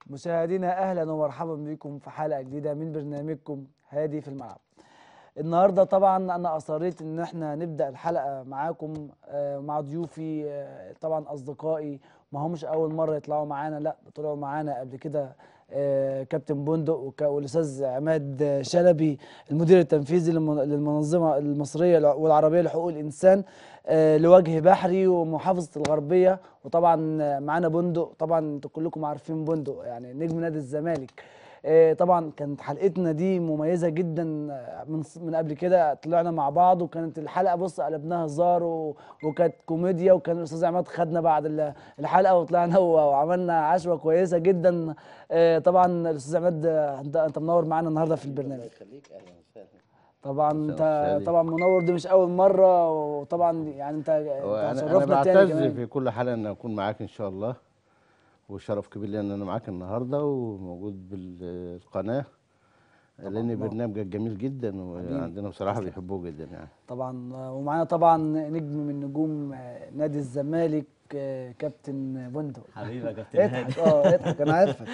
مشاهدينا اهلا ومرحبا بكم في حلقه جديده من برنامجكم هادي في الملعب. النهارده طبعا انا اصريت ان احنا نبدا الحلقه معاكم آه، مع ضيوفي آه، طبعا اصدقائي ما همش اول مره يطلعوا معانا لا طلعوا معانا قبل كده آه، كابتن بندق وك- والاستاذ عماد شلبي المدير التنفيذي للمن- للمنظمه المصريه الع- والعربيه لحقوق الانسان آه، لوجه بحري ومحافظه الغربيه وطبعا آه، معانا بندق طبعا انتوا كلكم عارفين بندق يعني نجم نادي الزمالك آه، طبعا كانت حلقتنا دي مميزه جدا آه، من ص- من قبل كده طلعنا مع بعض وكانت الحلقه بص قلبناها هزار و- وكانت كوميديا وكان الاستاذ عماد خدنا بعد ال- الحلقه وطلعنا و- وعملنا عشوه كويسه جدا آه، طبعا الاستاذ عماد آه، انت انت منور معانا النهارده في البرنامج يخليك اهلا وسهلا طبعا انت سعيد. طبعا منور دي مش اول مره وطبعا يعني انت هو انت انا انا شرفنا تاني بعتز كمان في كل حلقه ان اكون معاك ان شاء الله وشرف كبير لي ان انا معاك النهارده وموجود بالقناه لان برنامجك جميل جدا وعندنا بصراحه بيحبوه جدا يعني طبعا آه، ومعانا طبعا نجم من نجوم آه، نادي الزمالك آه، كابتن بندق حبيبي يا كابتن هادي اضحك اه اضحك انا عارفك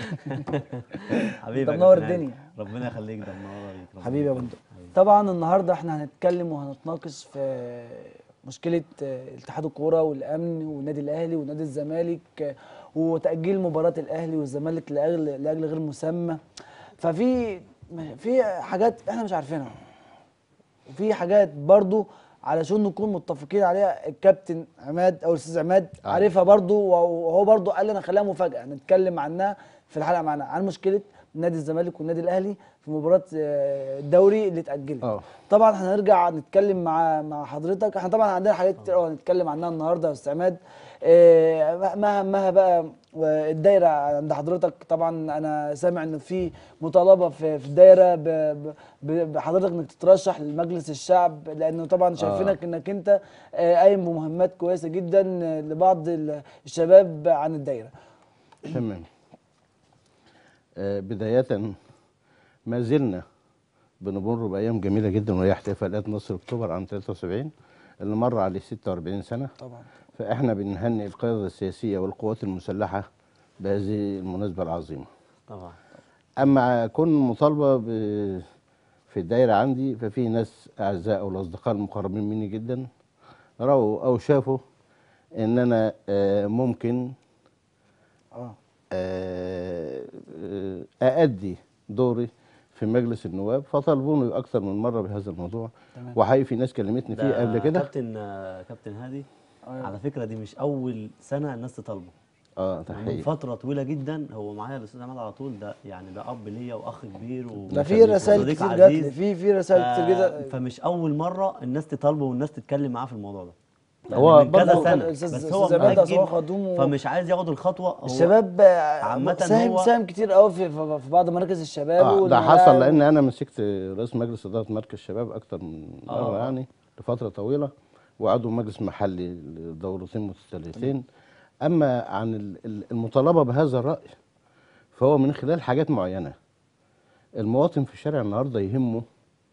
حبيبي انت يا منور كابتن هادي. الدنيا. ربنا يخليك ده منور بيك ربنا حبيبي يا يخليك. بندق طبعا النهارده احنا هنتكلم وهنتناقش في مشكله آه، اتحاد الكوره والامن والنادي الاهلي ونادي الزمالك آه، وتاجيل مباراه الاهلي والزمالك لاجل لاجل غير مسمى ففي في حاجات احنا مش عارفينها وفي حاجات برضو علشان نكون متفقين عليها الكابتن عماد او الاستاذ عماد عارف. عارفها برضو وهو برضو قال لنا خليها مفاجاه نتكلم عنها في الحلقه معانا عن مشكله نادي الزمالك والنادي الاهلي في مباراه آه، الدوري اللي اتاجلت اه طبعا هنرجع نتكلم مع مع حضرتك احنا طبعا عندنا حاجات كتير قوي هنتكلم عنها النهارده يا استاذ عماد آه، ما اهمها بقى الدايره عند حضرتك طبعا انا سامع ان في مطالبه في في الدايره ب- ب- ب- بحضرتك انك تترشح لمجلس الشعب لانه طبعا شايفينك انك انت آه، قايم بمهمات كويسه جدا آه، لبعض ال- الشباب عن الدايره تمام آه، بدايه ما زلنا بنمر بايام جميله جدا وهي احتفالات نصر اكتوبر عام 73 اللي مر عليه 46 سنه طبعا فاحنا بنهنئ القياده السياسيه والقوات المسلحه بهذه المناسبه العظيمه طبعا اما كون مطالبه ب- في الدايره عندي ففي ناس اعزاء او الاصدقاء المقربين مني جدا راوا او شافوا ان انا آه، ممكن اه آه، آه، اادي دوري في مجلس النواب فطالبوني اكثر من مره بهذا الموضوع تمام. وحقيقي في ناس كلمتني فيه ده قبل كده كابتن آه، كابتن هادي أيوة. على فكره دي مش اول سنه الناس تطالبه اه ده من حقيقي فتره طويله جدا هو معايا الاستاذ عماد على طول ده يعني ده اب ليا واخ كبير و ده في رسائل وصديق كتير جات عزيز. لي في في رسائل كتير ف- جدا فمش اول مره الناس تطالبه والناس تتكلم معاه في الموضوع ده هو يعني من كذا برضه سنه الأستاذ- بس هو الأستاذ عماد مأجل أصلا خدوم و- فمش عايز ياخد الخطوه هو الشباب عامة ساهم هو- ساهم كتير قوي في, في, في بعض مراكز الشباب آه ده والملاعب. حصل لان انا مسكت رئيس مجلس اداره مركز شباب اكتر من مره آه. يعني لفتره طويله وعضو مجلس محلي لدورتين متتاليتين اما عن ال- ال- المطالبه بهذا الراي فهو من خلال حاجات معينه المواطن في الشارع النهارده يهمه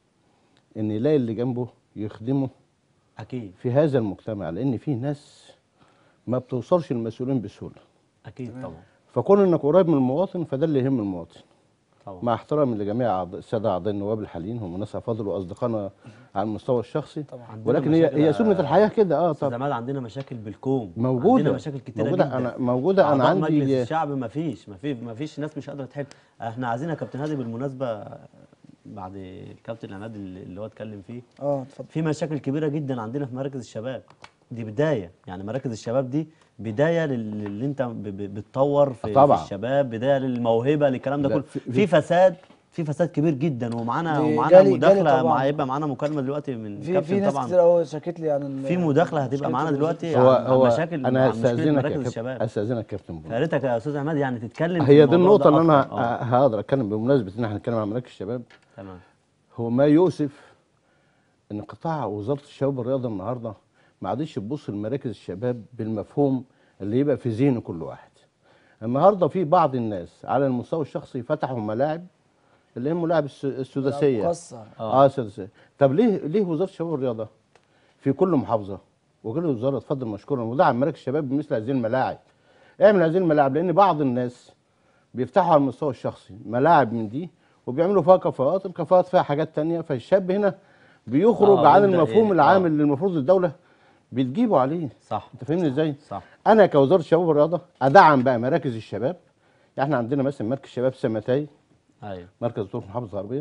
ان يلاقي اللي جنبه يخدمه اكيد في هذا المجتمع لان في ناس ما بتوصلش المسؤولين بسهوله اكيد طبعا فكون انك قريب من المواطن فده اللي يهم المواطن طبعا مع احترامي لجميع أعضاء- الساده اعضاء النواب الحاليين هم ناس افاضل واصدقائنا على المستوى الشخصي طبعا. عندنا ولكن هي مشاكل هي يا سنه الحياه كده اه استاذ طب عماد عندنا مشاكل بالكوم موجوده عندنا مشاكل كتيره موجوده جدا انا موجوده انا أعضاء مجلس عندي الشعب ما فيش ما في ما فيش ناس مش قادره تحل احنا عايزين يا كابتن هادي بالمناسبه بعد الكابتن عماد اللي اللي هو اتكلم فيه اه اتفضل في مشاكل كبيره جدا عندنا في مراكز الشباب دي بدايه يعني مراكز الشباب دي بدايه لل- اللي انت ب- ب- بتطور في, طبعاً. في الشباب بدايه للموهبه للكلام ده لا، كله في- في فساد في فساد كبير جدا ومعانا دي ومعانا جالي- جالي مداخله طبعاً. مع هيبقى معانا مكالمه دلوقتي من في في كابتن ناس طبعا كتير قوي شكت لي عن ال- في مداخله هتبقى مشكلة معانا الوظيفة. دلوقتي هو عن عن هو مشاكل انا عن مشكله هستاذنك مراكز يا كابتن الشباب هستاذنك يا كابتن بولا. يا ريتك يا استاذ عماد يعني تتكلم في هي دي الموضوع النقطه ده اللي انا أكتر. آه، هقدر اتكلم بمناسبه ان احنا هنتكلم عن مراكز الشباب تمام هو ما يؤسف ان قطاع وزاره الشباب والرياضه النهارده ما عادش تبص لمراكز الشباب بالمفهوم اللي يبقى في ذهن كل واحد. النهارده في بعض الناس على المستوى الشخصي فتحوا ملاعب اللي هي ملاعب الس- السداسيه مقصر اه السداسيه طب ليه ليه وزاره الشباب والرياضه في كل محافظه وكل وزاره تفضل مشكورا ودعم مراكز الشباب بمثل هذه الملاعب اعمل هذه الملاعب لان بعض الناس بيفتحوا على المستوى الشخصي ملاعب من دي وبيعملوا فيها كفاءات الكفاءات فيها حاجات تانية فالشاب هنا بيخرج آه، عن يبدأ المفهوم إيه، العام آه. اللي المفروض الدوله بتجيبه عليه صح انت فاهمني ازاي صح انا كوزاره الشباب والرياضه ادعم بقى مراكز الشباب يعني احنا عندنا مثلا مركز شباب سمتاي ايوه مركز دكتور محافظه الغربيه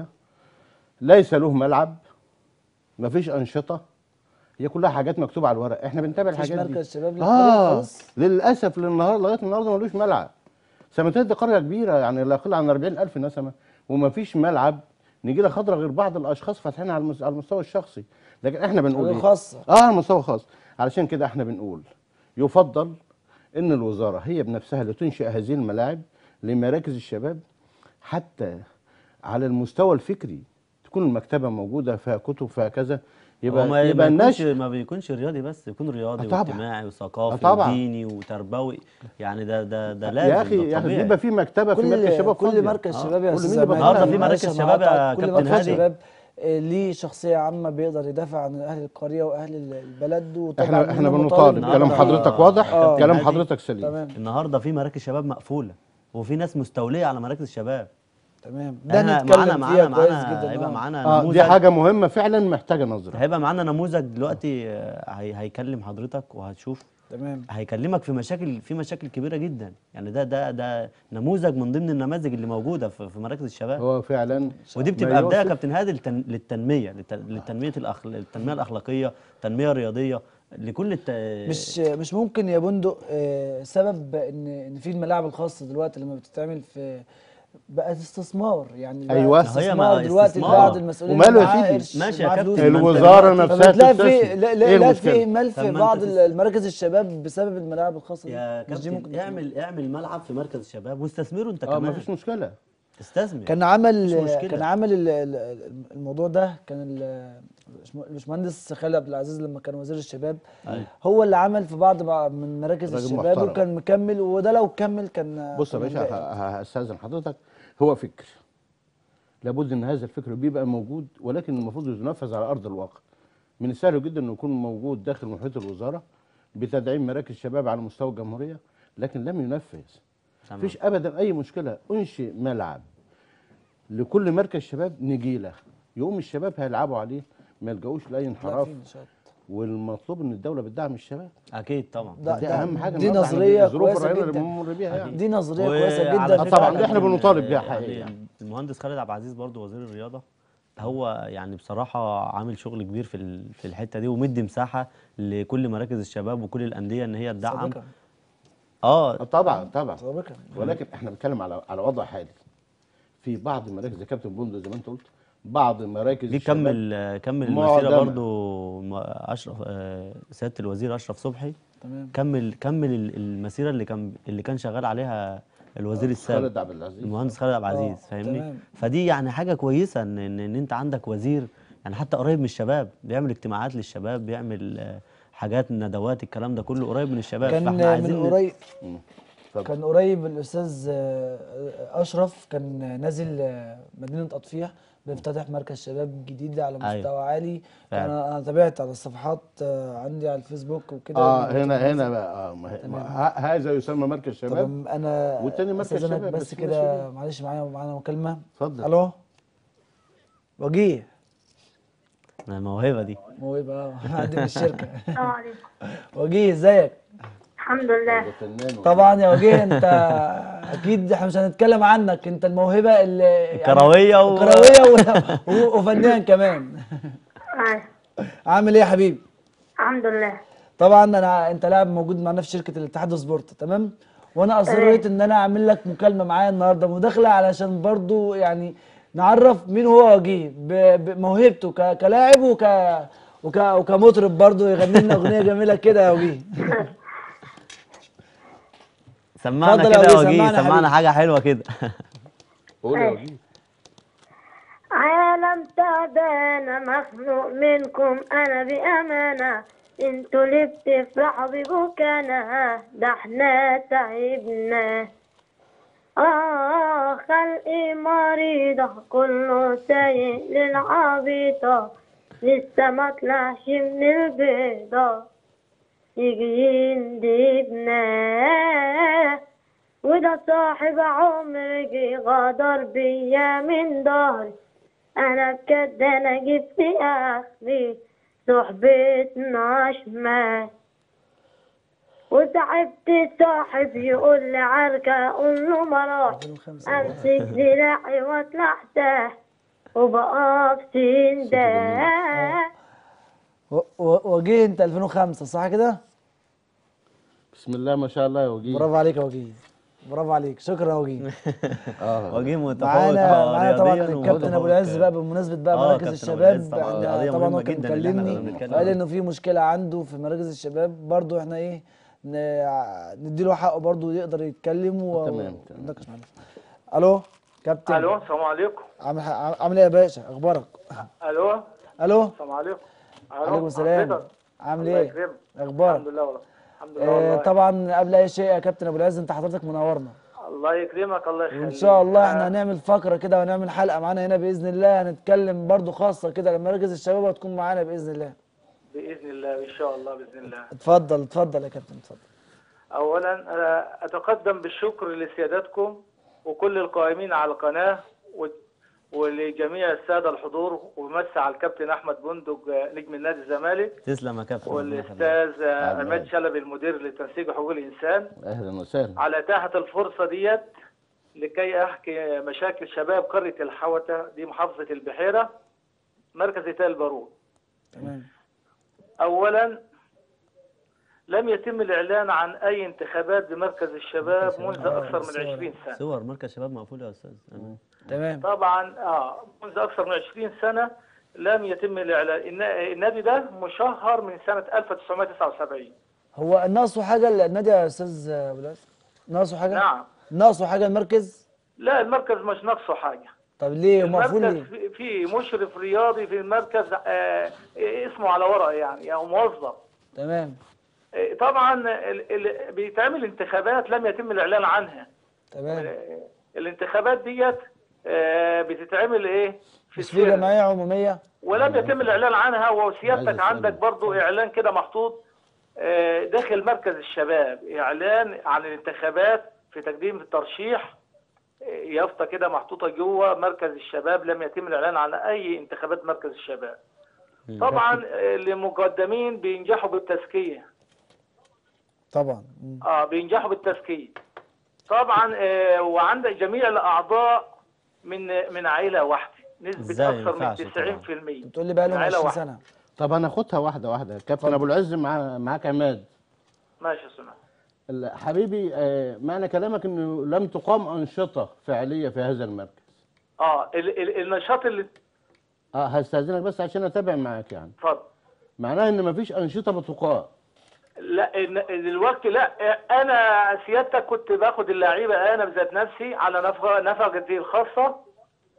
ليس له ملعب مفيش انشطه هي كلها حاجات مكتوبه على الورق احنا بنتابع مفيش الحاجات دي مركز شباب للفريق اه خالص للاسف للنهار لغايه النهارده ملوش ملعب سمتات دي قريه كبيره يعني لا يقل عن 40000 نسمه ومفيش ملعب نجيله خضره غير بعض الاشخاص فاتحينها على المس- على المستوى الشخصي لكن احنا بنقول حاجة ايه خاصة اه على مستوى خاص علشان كده احنا بنقول يفضل ان الوزاره هي بنفسها اللي تنشئ هذه الملاعب لمراكز الشباب حتى على المستوى الفكري تكون المكتبه موجوده فيها كتب فيها كذا يبقى يبقى ما يبقى ما يكونش الناس ما بيكونش رياضي بس يكون رياضي آه طبعا. واجتماعي وثقافي آه طبعا. وديني وتربوي يعني ده ده ده لازم يا اخي ده يا اخي طبيعي. يبقى في مكتبه في مركز كل شباب كل فاضية. مركز آه. شباب يا كل استاذ مين عماد، النهارده في معلش مركز أنا شباب يا هقطعك. كل كابتن مركز هادي. شباب آه، ليه شخصيه عامه بيقدر يدافع عن اهل القريه واهل البلد وطبعا احنا احنا منهم بنطالب مطالب كلام النهاردة- حضرتك واضح آه. كلام هادي. حضرتك سليم تمام النهارده في مراكز شباب مقفوله وفي ناس مستوليه على مراكز الشباب تمام ده احنا نتكلم معانا فيها معانا كويس معانا جدا هيبقى آه. معانا اه نموذج دي حاجه مهمه فعلا محتاجه نظره هيبقى معانا نموذج دلوقتي آه، هي هيكلم حضرتك وهتشوف تمام هيكلمك في مشاكل في مشاكل كبيره جدا يعني ده ده ده نموذج من ضمن النماذج اللي موجوده في, في مراكز الشباب هو فعلا ودي ما بتبقى بدايه يا يوصف- كابتن هادي للتن... للتنميه للت... للتنميه الأخل... التنميه الاخلاقيه التنميه الرياضيه لكل الت... مش مش ممكن يا بندق آه، سبب ان ان في الملاعب الخاصه دلوقتي لما بتتعمل في بقت استثمار يعني بقت أيوة. استثمار هي ما دلوقتي استثمار. بعض المسؤولين وماله يا معاه سيدي؟ قرش، ماشي يا معاه كابتن، فلوس. ما أنت الوزاره دلوقتي- نفسها فبتلاقي في تستثمر. لا ايه لا لا في المشكله اهمال طب في ما بعض أنت تست- المراكز الشباب بسبب الملاعب الخاصه دي يا مش دي ممكن كابتن اعمل اعمل ملعب في مركز الشباب واستثمره انت اه كمان مفيش مشكله استثمر كان عمل مش مشكلة. كان عمل ال- ال- الموضوع ده كان ال- الباشمهندس خالد عبد العزيز لما كان وزير الشباب أيوة. هو اللي عمل في بعض بقى من مراكز راجل الشباب محترم. وكان مكمل وده لو كمل كان بص يا كان باشا هنلاقي. ه- هستاذن حضرتك هو فكر لابد ان هذا الفكر بيبقى موجود ولكن المفروض ينفذ على ارض الواقع من السهل جدا انه يكون موجود داخل محيط الوزاره بتدعيم مراكز الشباب على مستوى الجمهوريه لكن لم ينفذ تمام. مفيش ابدا اي مشكله انشئ ملعب لكل مركز شباب نجيله يقوم الشباب هيلعبوا عليه ما يلجأوش لاي لا، انحراف في نشاط. والمطلوب ان الدوله بتدعم الشباب اكيد طبعا ده- دي ده- اهم حاجه دي النهاردة احنا نظرية الظروف كويسة الرهيبة اللي جدا. بنمر بيها يعني دي نظريه وعلى كويسه جدا فكرة آه طبعاً، كابتن، إحنا بنطالب بيها يعني حقيقي يعني. المهندس خالد عبد العزيز برضو وزير الرياضه هو يعني بصراحه عامل شغل كبير في ال- في الحته دي ومدي مساحه لكل مراكز الشباب وكل الانديه ان هي تدعم سابقا اه آه طبعا طبعا سابقا ولكن احنا بنتكلم على على وضع حالي في بعض المراكز يا كابتن بوندو زي ما انت قلت بعض مراكز دي الشباب كمل آه، كمل المسيره معدمة. برضو م- اشرف آه، سياده الوزير اشرف صبحي تمام كمل كمل ال- المسيره اللي كان اللي كان شغال عليها الوزير السابق خالد عبد العزيز المهندس خالد عبد آه، العزيز فاهمني تمام. فدي يعني حاجه كويسه ان ان, إن انت عندك وزير يعني حتى قريب من الشباب بيعمل اجتماعات للشباب بيعمل آه، حاجات ندوات الكلام ده كله قريب من الشباب كان فاحنا عايزين من قريب مم. اتفضل. كان قريب الاستاذ آه، اشرف كان نازل آه، مدينه اطفيح بيفتتح مركز شباب جديد على أيوة. مستوى عالي فعلا. انا انا تابعت على الصفحات آه، عندي على الفيسبوك وكده اه هنا هنا بقى آه ما هي- ما ه- هذا يسمى مركز شباب طب انا والتاني مركز أستاذنك شباب، بس بس كده ماشي. معلش معايا معانا مكالمه اتفضل الو وجيه الموهبه دي موهبه عندي من الشركه السلام عليكم وجيه ازيك الحمد لله ده فنان طبعا يا وجيه انت اكيد احنا مش هنتكلم عنك انت الموهبه اللي يعني كرويه و... كرويه و- و- وفنان كمان آه. عامل ايه يا حبيبي الحمد لله طبعا انا انت لاعب موجود معانا في شركه الاتحاد سبورت تمام وانا اصريت ان انا اعمل لك مكالمه معايا النهارده مداخله علشان برضو يعني نعرف مين هو وجيه ب- بموهبته ك- كلاعب وك وك وكمطرب برضو يغني لنا اغنيه جميله كده يا وجيه سمعنا اتفضل يا كده يا وجيه، وجيه سمعنا سمعنا حبيبي. حاجه حلوه كده قول يا أيوة. وجيه عالم تعبانة مخنوق منكم أنا بأمانة انتوا اللي بتفرحوا ببكانا ده احنا تعبنا آه خلقي مريضة كله سايق للعبيطة لسه ما طلعش من البيضة يجي يندبنا وده صاحب عمري غدر بيا من ظهري انا بجد انا جبت اخري صحبتنا شمال وتعبت صاحب يقول لي عركة اقول له ما راح 2005 امسك دراعي واطلع تحت وبقف سندان و- و- وجيه انت 2005 صح كده؟ بسم الله ما شاء الله يا وجيه برافو عليك يا وجيه برافو عليك شكرا يا وجيه اه وجيه متفوق معانا آه، معانا طبعا رياضياً الكابتن ابو ومتفوق. العز بقى بمناسبه بقى آه، مراكز كابتن الشباب أبو العز طبعاً، احنا قضية طبعا هو مهمة كان جداً اللي إحنا كنا مكلمني بنتكلم قال عنها. انه في مشكله عنده في مراكز الشباب برضو احنا ايه ن- نديله حقه برضو يقدر يتكلم و... تمام، تمام. ونناقش معاه الو كابتن الو السلام عليكم عامل ح- عامل ايه يا باشا اخبارك الو الو السلام عليكم الو عليكم السلام حضرتك؟ عامل الله ايه يكرمك اخبارك الحمد لله والله الحمد لله آه والله طبعا قبل اي شيء يا كابتن ابو العز انت حضرتك منورنا الله يكرمك الله يخليك وان شاء الله آه، احنا هنعمل فقره كده وهنعمل حلقه معانا هنا باذن الله هنتكلم برضو خاصه كده لمراكز الشباب هتكون معانا باذن الله باذن الله ان شاء الله باذن الله اتفضل اتفضل يا كابتن اتفضل اولا آه، اتقدم بالشكر لسيادتكم وكل القائمين على القناه و- ولجميع الساده الحضور ومسي على الكابتن احمد بندق آه، نجم النادي الزمالك تسلم يا كابتن ربنا يخليك. والاستاذ آه، أهلا. عماد شلبي المدير لتنسيق حقوق الانسان اهلا وسهلا على تاحة الفرصة ديت لكي أحكي مشاكل شباب قرية الحوتة دي محافظة البحيرة مركز تال البارود تمام أولا لم يتم الإعلان عن أي انتخابات بمركز الشباب منذ أكثر من 20 سنة صور مركز شباب مقفول يا استاذ أمان. تمام طبعا آه منذ أكثر من 20 سنة لم يتم الإعلان النا- النادي ده مشهر من سنة 1979 هو ناقصه حاجه النادي يا استاذ ابو العز ناقصه حاجه نعم ناقصه حاجه المركز لا المركز مش ناقصه حاجة طب ليه مقفول المركز ليه في- في مشرف رياضي في المركز آه، اسمه على ورق يعني او موظف تمام آه، طبعا ال- ال- بيتعمل انتخابات لم يتم الاعلان عنها تمام آه، الانتخابات ديت آه، بتتعمل ايه في مش في السر جمعيه عموميه ولم يتم الاعلان عنها عايز وسيادتك أسأله. عندك برضو اعلان كده محطوط آه، داخل مركز الشباب اعلان عن الانتخابات في تقديم الترشيح آه، يافطه كده محطوطه جوه مركز الشباب لم يتم الاعلان عن اي انتخابات مركز الشباب طبعا آه، المقدمين بينجحوا بالتزكيه طبعا مم. اه بينجحوا بالتزكيه طبعا آه، وعندك جميع الاعضاء من من عائله واحده نسبه إزاي؟ اكثر من ينفعش طبعاً. 90% بتقول لي بقى لهم عيلة 20 واحدة. سنه طب هناخدها واحده واحده كابتن ابو العز مع معاك عماد ماشي يا سمع ال- حبيبي آه، معنى كلامك انه لم تقام انشطه فعليه في هذا المركز اه ال ال النشاط اللي اه هستاذنك بس عشان اتابع معاك يعني اتفضل معناها ان مفيش انشطه بتقام لا إن- دلوقتي لا انا سيادتك كنت باخد اللعيبه انا بذات نفسي على نفقه نفقتي الخاصه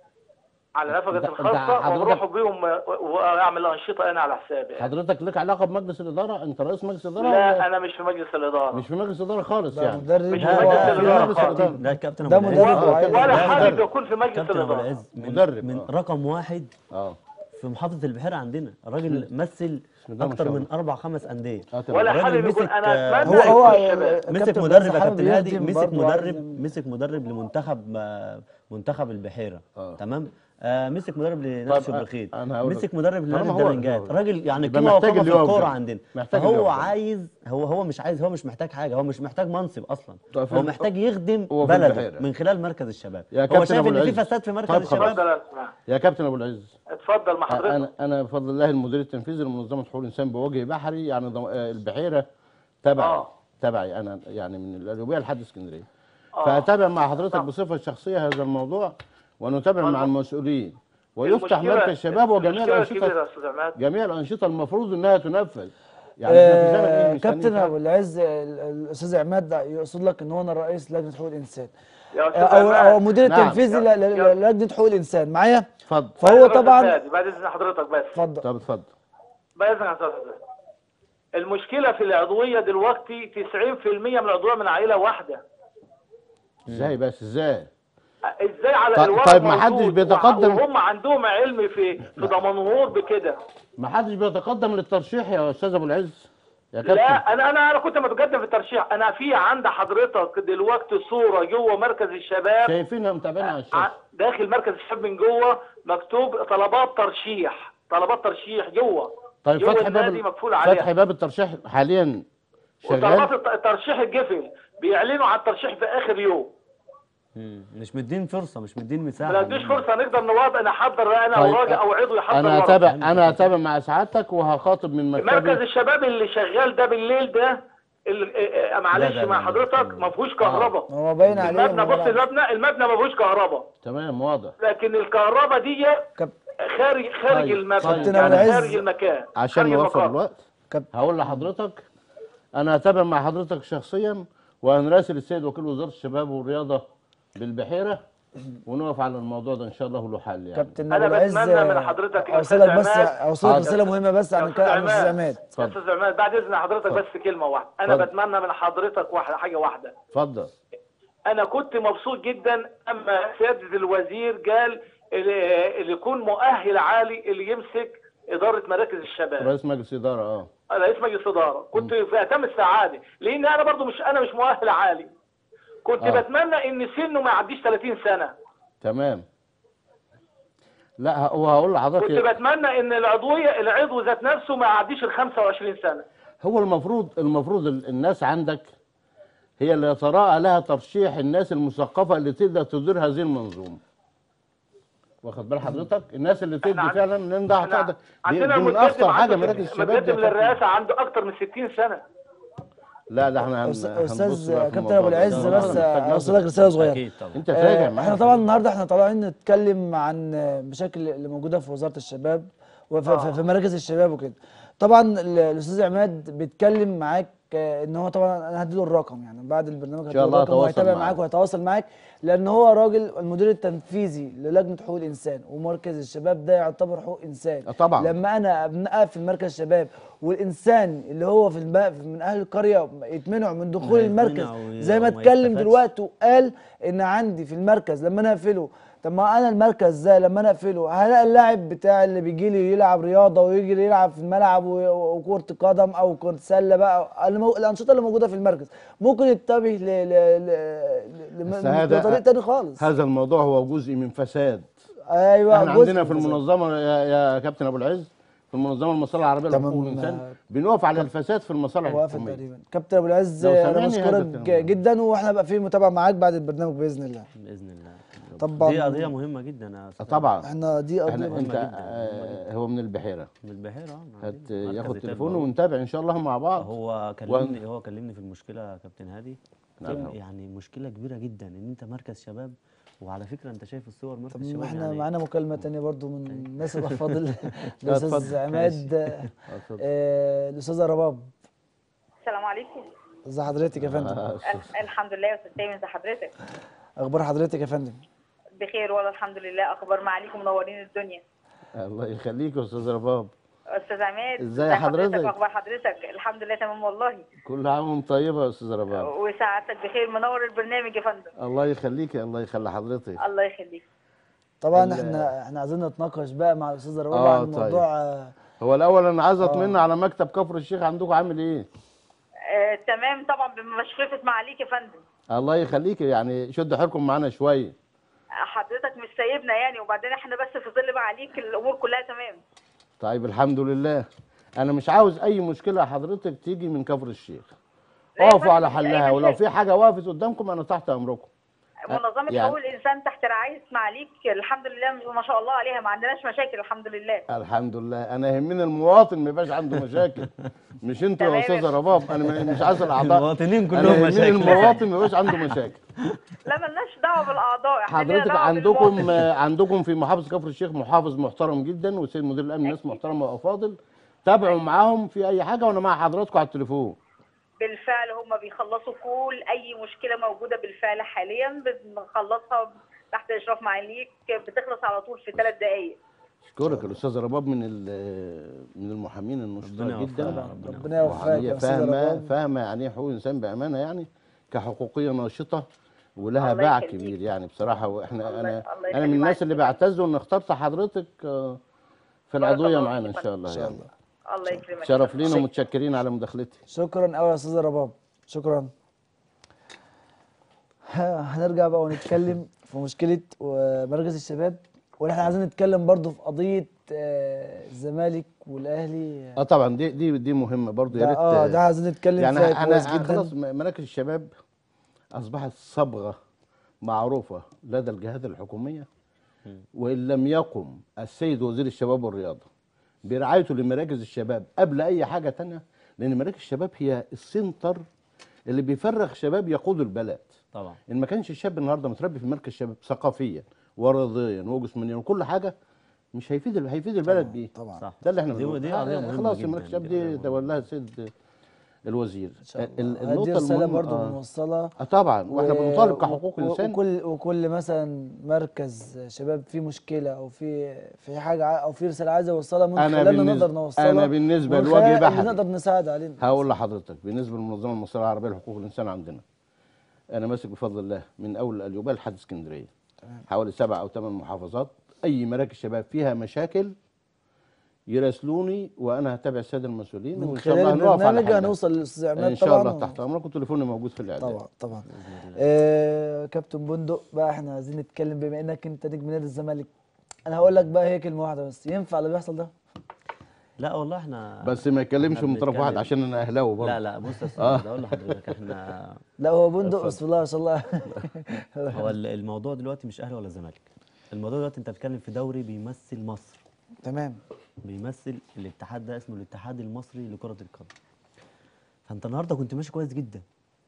على أنت- نفقتي أنت الخاصه حضرتك- واروح بيهم واعمل انشطه انا على حسابي يعني. حضرتك لك علاقه بمجلس الاداره انت رئيس مجلس الاداره لا ولا انا مش في مجلس الاداره مش في مجلس الاداره خالص ده يعني مدرب مش هو- مجلس ده- الإدارة مجلس خالص. الإدارة. ده كابتن ده أبو العز. مدرب آه، وعايز- ولا ده حابب مدرب. يكون في مجلس كابتن ابو الاداره العز من, مدرب، من آه. رقم واحد اه في محافظه البحيره عندنا راجل مثل بسم الله ما اكتر شاء من الله. اربع خمس انديه اه تمام. ولا الراجل حابب يكون مسك، انا آه، اتمنى هو يكون هو الشباب مسك كابتن مدرب بس يا حابب كابتن هادي يخدم مسك برضه مدرب عايز- مسك مدرب لمنتخب آه، منتخب البحيره آه. تمام آه مسك مدرب طب، لنادي آه، شبرخيت أنا هقول لك. مسك مدرب لنادي طالما هو- الدرنجات هو- راجل يعني يبقى قيمه محتاج وقامه في اللي يقف الكوره جنبه. عندنا محتاج اللي فهو يقف جنبه. عايز هو هو مش عايز هو مش محتاج حاجه هو مش محتاج منصب اصلا طب في هو ال- محتاج يخدم هو في بلده البحيرة. من خلال مركز الشباب يا هو كابتن شايف أبو ان في العز. فساد في مركز طب خلاص. الشباب اتفضل يا اسمع يا كابتن ابو العز اتفضل مع حضرتك انا انا بفضل الله المدير التنفيذي لمنظمه حقوق الانسان بوجه بحري يعني ضم- آه، البحيره تبعي آه. تبعي انا يعني من القليوبيه لحد اسكندريه آه. فاتابع مع حضرتك نعم. بصفه شخصيه هذا الموضوع ونتابع مع والله. المسؤولين ويفتح المشكلة- مركز الشباب وجميع المشكلة كبيرة الانشطه يا استاذ عماد جميع الانشطه المفروض انها تنفذ يعني إحنا في زمن إيه؟ آه مستنيين كابتن ساعة. ابو العز ال- الاستاذ عماد ده يقصد لك ان هو انا رئيس لجنه حقوق الانسان يا استاذ او او عماد مدير نعم. التنفيذي ل- ل- يا- للجنه حقوق الانسان معايا اتفضل فهو بعد طبعا إذن بعد اذن حضرتك بس اتفضل طب اتفضل بعد اذن حضرتك المشكله في العضويه دلوقتي 90% من العضويه من عائله واحده ازاي بس ازاي ازاي على طيب- الورق طيب ما حدش موجود بيتقدم؟ وهم عندهم علم في في دمنهور بكده ما حدش بيتقدم للترشيح يا استاذ ابو العز يا كابتن لا انا انا انا كنت متقدم في الترشيح انا في عند حضرتك دلوقتي صوره جوه مركز الشباب شايفينها متابعينها على ع- الشاشه داخل مركز الشباب من جوه مكتوب طلبات ترشيح طلبات ترشيح جوه طيب جوه فتح باب النادي ال- مقفول فتح عليها باب الترشيح حاليا وطلبات شغال الت- الترشيح الجفل بيعلنوا عن الترشيح في اخر يوم مم. مش مدين فرصه مش مدين مساحه ما نديش فرصه نقدر نوضع نحضر انا طيب، او راجل او عضو يحضر انا ورقة. هتابع انا هتابع مع سعادتك وهخاطب من مركز مكتبي الشباب اللي شغال ده بالليل ده اللي آه، آه، معلش لا، لا، مع لا. حضرتك ما فيهوش كهرباء هو باين عليه المبنى إن هو بص لاعب. المبنى المبنى ما فيهوش كهرباء تمام واضح لكن الكهرباء دي كاب- خارج خارج طيب، المبنى كابتن يعني أبو العز، خارج المكان عشان خارج نوفر المقر. الوقت كاب- هقول لحضرتك انا هتابع مع حضرتك شخصيا وهنراسل السيد وكيل وزاره الشباب والرياضه بالبحيره ونقف على الموضوع ده ان شاء الله له حل يعني كابتن أنا ابو العز بتمنى من حضرتك يا أستاذ اوصلك بس عماد. اوصلك حاضر. رساله مهمه بس عن يا أستاذ عن الاستاذ عماد. عماد يا اتفضل. استاذ عماد بعد اذن حضرتك بس كلمه واحده انا اتفضل. بتمنى من حضرتك واحده حاجه واحده اتفضل انا كنت مبسوط جدا اما سياده الوزير قال اللي اللي يكون مؤهل عالي اللي يمسك اداره مراكز الشباب رئيس مجلس اداره اه رئيس مجلس اداره كنت في اتم السعاده لان انا برضو مش انا مش مؤهل عالي كنت آه. بتمنى ان سنه ما يعديش 30 سنه تمام لا ه- وهقول كنت لحضرتك بتمنى ان العضويه العضو ذات نفسه ما يعديش ال 25 سنه هو المفروض المفروض ال- الناس عندك هي اللي يتراءى لها ترشيح الناس المثقفه اللي تقدر تدير هذه المنظومه واخد بال حضرتك الناس اللي تدي عن- فعلا لان ده احنا هتقدر دي, عندنا دي من المتقدم اخطر حاجه عنده مراكز ست- الشباب دي متقدم يا كابتن. للرئاسه عنده اكتر من 60 سنه لا ده احنا هن- أستاذ- هنبص استاذ بقى في كابتن الموضوع ابو ده. العز ده بس محتاج نظر. اوصلك رساله صغيره اكيد طبعا انت تراجع آه، معايا احنا طبعا النهارده احنا طالعين نتكلم عن آه، مشاكل اللي موجوده في وزاره الشباب وفي آه. في مراكز الشباب وكده طبعا ال- الاستاذ عماد بيتكلم معاك آه، ان هو طبعا انا هديله الرقم يعني بعد البرنامج إن شاء هديله الله الرقم هتواصل وهيتابع معاك. معاك وهيتواصل معاك لان هو راجل المدير التنفيذي للجنه حقوق الانسان ومركز الشباب ده يعتبر حقوق انسان آه، طبعا. لما انا ابناء في مركز شباب والانسان اللي هو في الب- من اهل القريه يتمنع من دخول هيتمنع المركز وي- زي ما وما اتكلم يستفادش. دلوقتي وقال ان عندي في المركز لما انا اقفله طب ما انا المركز ده لما انا اقفله هلاقي اللاعب بتاع اللي بيجي لي يلعب رياضه ويجي لي يلعب في الملعب و- وكره قدم او كره سله بقى المو- الانشطه اللي موجوده في المركز ممكن يتجه ل ل ل بس ل- هذا- لطريق تاني خالص هذا الموضوع هو جزء من فساد ايوه احنا جزء عندنا في من الفساد. المنظمه يا, يا كابتن ابو العز في المنظمه المصالح العربيه تمام. لحقوق الانسان بنقف على الفساد في المصالح وقفت الحكوميه تقريبا كابتن ابو العز لو انا سامعني هذا بشكرك الكلام. جدا واحنا بقى في متابعه معاك بعد البرنامج باذن الله باذن الله طبعا دي قضيه مهمه جدا يا أستاذ طبعا احنا دي قضيه احنا مهمة انت جداً، آه هو من البحيره من البحيره اه هت عندنا مركز ياخد إنتاج تليفونه موجود. ونتابع ان شاء الله مع بعض هو كلمني هو كلمني في المشكله يا كابتن هادي نعم. قلت له يعني مشكله كبيره جدا ان انت مركز شباب وعلى فكره انت شايف الصور طب مركز شباب احنا يعني معانا مكالمه تانية برضو من الناس الافاضل اتفضل. الاستاذ عماد اتفضل. آه، الاستاذه رباب السلام عليكم ازي حضرتك يا فندم آه، أه، الحمد لله يا استاذ تامر ازي حضرتك اخبار حضرتك يا فندم بخير والله الحمد لله اخبار معاليكم منورين الدنيا الله يخليك يا استاذ رباب استاذ عماد ازاي حضرتك؟ اخبار حضرتك الحمد لله تمام والله كل عام وانت طيبه يا استاذ رباب وسعادتك بخير منور البرنامج يا فندم الله يخليك الله يخلي حضرتك الله يخليك طبعا ال- احنا احنا عايزين نتناقش بقى مع الاستاذه رباب آه، عن طيب. موضوع آه، هو الاول انا عايز اطمن على مكتب كفر الشيخ عندكم عامل ايه آه تمام طبعا بمشرفة معاليك يا فندم الله يخليك يعني شد حيلكم معانا شويه حضرتك مش سايبنا يعني وبعدين احنا بس في ظل معاليك الامور كلها تمام طيب الحمد لله انا مش عاوز اي مشكله حضرتك تيجي من كفر الشيخ لا يا اقفوا فندم، على مفيش أي حلها ولو مشاكل. في حاجه وقفت قدامكم انا تحت امركم منظمة يعني- حقوق الانسان تحت رعاية معاليك الحمد لله ما شاء الله عليها ما عندناش مشاكل الحمد لله الحمد لله انا يهمني المواطن ما يبقاش عنده مشاكل مش انتوا يا تمام. استاذه رباب انا مش عايز الاعضاء المواطنين انا كلهم يهمني مشاكل المواطن ما يبقاش عنده مشاكل لا ملناش دعوة بالاعضاء احنا لينا حضرتك دعوة عندكم بالمواطن. آه، عندكم في محافظه كفر الشيخ محافظ محترم جدا والسيد مدير الامن ناس محترمه وافاضل تابعوا معاهم في اي حاجه وانا مع حضراتكم على التليفون بالفعل هم بيخلصوا كل اي مشكله موجوده بالفعل حاليا بنخلصها تحت اشراف معاليك بتخلص على طول في ثلاث دقائق اشكرك الاستاذ رباب من ال- من المحامين النشطاء ربنا جدا يوفقها، ربنا ربنا يوفقك يا وهي استاذه فاهمه رباب فاهمه يعني ايه حقوق الانسان بامانه يعني كحقوقيه ناشطه ولها الله باع يخليك. كبير يعني بصراحه واحنا الله- انا الله انا يخلي من الناس معاك. اللي بعتزوا ان اخترت حضرتك آه، في بارك العضويه الله معانا ان فيك. شاء الله ان شاء يعني الله الله يكرمك شرف لينا ومتشكرين على مداخلتي شكرا قوي يا استاذ رباب شكرا ها- هنرجع بقى ونتكلم في مشكله و- مركز الشباب واحنا عايزين نتكلم برضو في قضيه آه، الزمالك والاهلي اه طبعا دي دي دي مهمه برضو يا ده ريت اه ده عايزين نتكلم يعني فيها كويس انا جدا خلاص م- مراكز الشباب اصبحت صبغه معروفه لدى الجهات الحكوميه وان لم يقم السيد وزير الشباب والرياضه برعايته لمراكز الشباب قبل اي حاجه تانية لان مراكز الشباب هي السنتر اللي بيفرغ شباب يقودوا البلد طبعا ان ما كانش الشاب النهارده متربي في مركز شباب ثقافيا ورياضيا وجسمانيا وكل حاجه مش هيفيد ال- هيفيد البلد بيه طبعا صح ده اللي احنا دي- بنقوله. دي قضية آه، مهمة خلاص جداً، مركز الشباب دي قضية دي مهمة. تولاها السيد الوزير ان شاء ال- الله هذه النقطه رساله المهمه برضو آه. بنوصلها آه طبعا واحنا و- بنطالب و- كحقوق و- انسان وكل وكل مثلا مركز شباب فيه مشكله او في في حاجه ع- او في رساله عايز يوصلها من أنا خلالنا بالنسبة- نقدر نوصلها أنا بالنسبة ومن لوجه خلال اللي بحري. نقدر نساعد علينا هقول لحضرتك بالنسبه للمنظمه المصريه العربيه لحقوق الانسان عندنا انا ماسك بفضل الله من اول اليوبيه لحد اسكندريه حوالي سبع او ثمان محافظات اي مراكز شباب فيها مشاكل يراسلوني وانا هتابع الساده المسؤولين من وان شاء خلال الله هنقف على البرنامج حلها. هنوصل للاستاذ عماد ان شاء طبعا الله و- تحت امرك وتليفوني موجود في الاعداد طبعا طبعا آه كابتن بندق بقى احنا عايزين نتكلم بما انك انت نجم نادي الزمالك انا هقول لك بقى هي كلمه واحده بس ينفع اللي بيحصل ده لا والله احنا بس ما يتكلمش إحنا من طرف واحد بنتكلم- عشان انا اهلاوي برضه لا لا بص يا استاذ أحمد، اقول لحضرتك احنا لا هو بندق بسم الله ما شاء الله هو ال- الموضوع دلوقتي مش اهلي ولا زمالك الموضوع دلوقتي انت بتتكلم في دوري بيمثل مصر تمام بيمثل الاتحاد ده اسمه الاتحاد المصري لكرة القدم فانت النهارده كنت ماشي كويس جدا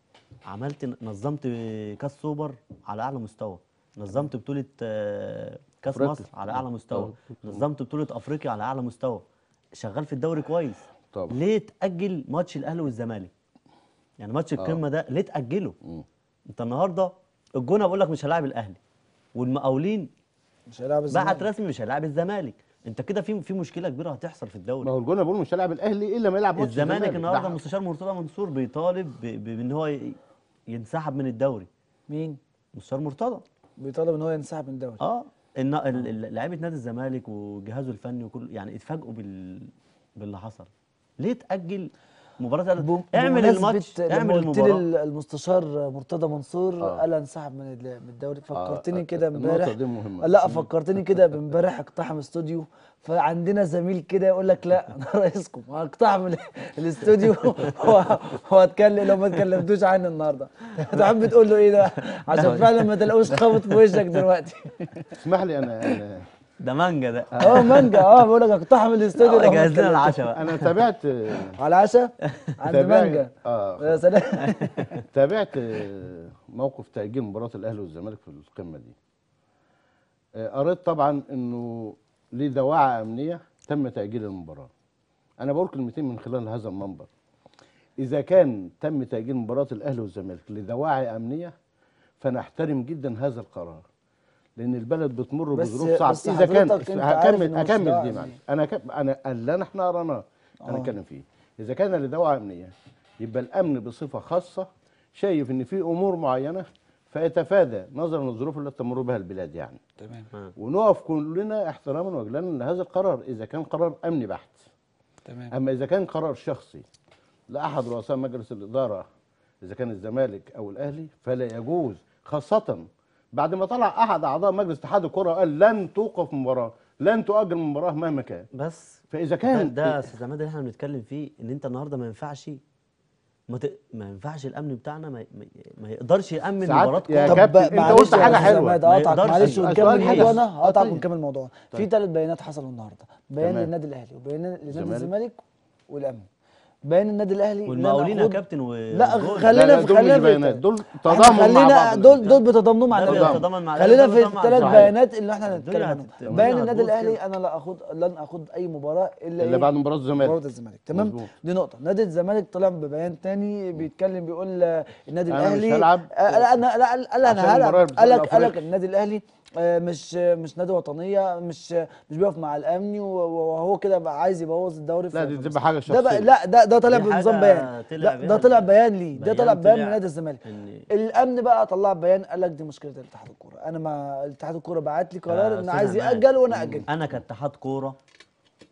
عملت نظمت كاس سوبر على اعلى مستوى نظمت بطولة آه، كاس أفريقيا. مصر على اعلى مستوى آه. نظمت بطولة افريقيا على اعلى مستوى شغال في الدوري كويس طبعا. ليه تأجل ماتش الاهلي والزمالك يعني ماتش القمة ده ليه تأجله مم. انت النهارده الجونه بقول لك مش هلاعب الاهلي والمقاولين مش هيلعب بعت الزمالك رسمي مش هيلاعب الزمالك انت كده في في مشكله كبيره هتحصل في ما الدوري هو الجونه بيقول مش هيلعب الاهلي الا ما يلعب ماتش الزمالك النهارده ده المستشار مرتضى منصور بيطالب ب- ب- بان هو ي- ينسحب من الدوري مين مستشار مرتضى بيطالب ان هو ينسحب من الدوري اه ان ال- ال- لعيبه نادي الزمالك وجهازه الفني وكل يعني اتفاجئوا بال باللي حصل ليه تاجل مباراه الأهلي؟ بم- اعمل بمناسبة الماتش لما اعمل قلت لي المباراه ال- المستشار مرتضى منصور آه. قال انسحب من ال- من الدوري فكرتني آه، كده النقطة امبارح دي مهمة. لا فكرتني كده بامبارح اقتحم استوديو فعندنا زميل كده يقول لك لا انا رئيسكم هقتحم ال- الاستوديو و- واتكلم لو ما اتكلمتوش عني النهارده تحب تقول له ايه ده عشان فعلا ما تلاقوش خبط في وشك دلوقتي اسمح لي انا انا ده مانجا ده اه مانجا اه بقول لك اقتحم الاستوديو لو ما جهز لنا اتكلمتوش. العشاء بقى انا تابعت على العشاء عند تابعت- مانجا اه يا سلام تابعت آه، موقف تأجيل مباراة الأهلي والزمالك في القمة دي. آه، قريت طبعا إنه لدواعي أمنية تم تأجيل المباراة. أنا بقول كلمتين من خلال هذا المنبر. إذا كان تم تأجيل مباراة الأهلي والزمالك لدواعي أمنية فنحترم جدا هذا القرار. لأن البلد بتمر بس- بظروف صعبة. بس إذا كان حضرتك أنت عارف هكمل إنه مش أكمل دواعي دي أمنية. معلش. أنا كم أنا اللي احنا قرأناه أنا آه. أتكلم فيه. إذا كان لدواعي أمنية يبقى الأمن بصفة خاصة شايف إن في أمور معينة فيتفادى نظرا للظروف التي تمر بها البلاد يعني تمام ونقف كلنا احتراما وجلالا لهذا القرار إذا كان قرار أمني بحت تمام أما إذا كان قرار شخصي لأحد رؤساء مجلس الإدارة إذا كان الزمالك أو الأهلي فلا يجوز خاصة بعد ما طلع أحد أعضاء مجلس اتحاد الكرة قال لن توقف مباراة لن تؤجل مباراة مهما كان بس فإذا ده كان ده يا استاذ عماد اللي احنا بنتكلم فيه ان انت النهارده ما ينفعش ما, ت... ما ينفعش الامن بتاعنا ما, ما... ما يقدرش يامن ساعات مباراه يا كورة. كابتن، أنت معلش قلت يا حاجة أستاذ حلوة. عماد، ما اقطعك يقدرش. معلش السؤال ونكمل هي- موضوعنا اقطعك طيب. ونكمل موضوعنا في طيب. ثلاث بيانات حصلوا النهارده بيان تمام. للنادي الاهلي وبيان لنادي الزمالك. الزمالك والامن بيان النادي الاهلي لن والمقاولين يا أخوض- كابتن و لا والجول. خلينا لا، لا، في دول خلينا مش في بيانات دول إحنا تضامن مع خلينا بعض دول دول بيتضامنوا مع ده النادي بيتضامن الأهلي. مع خلينا ده في بيتضامن مع الثلاث الزمالك. بيانات اللي احنا الدنيا هنتكلم هتت- عنهم بيان الدنيا النادي هتبوظ الاهلي كده. انا لا اخوض لن اخوض اي مباراه الا إلا إيه؟ بعد مباراة الزمالك. مباراه الزمالك تمام مظبوط. دي نقطه نادي الزمالك طلع ببيان تاني بيتكلم بيقول آه، النادي أنا مش الاهلي هلعب. آه، لا انا لا قال عشان انا المباراة هلعب بتاع قال لك قال لك الأفريقي. النادي الاهلي آه، مش آه، مش نادي وطنيه مش آه، مش بيقف مع الامن و- وهو كده بقى عايز يبوظ الدوري لا، في- دي في تبقى مصر. حاجة ده بقى شخصية. لا ده ده طلع دي بنظام حاجة بيان طلع ده, بيها ده طلع بيان ليه ده بيان طلع بيان طلع من نادي الزمالك إن- الامن بقى طلع بيان قال لك دي مشكله اتحاد الكوره انا ما اتحاد الكوره بعت لي قرار يا ان أستاذ عايز عماد، ياجل وانا اجل انا كاتحاد كوره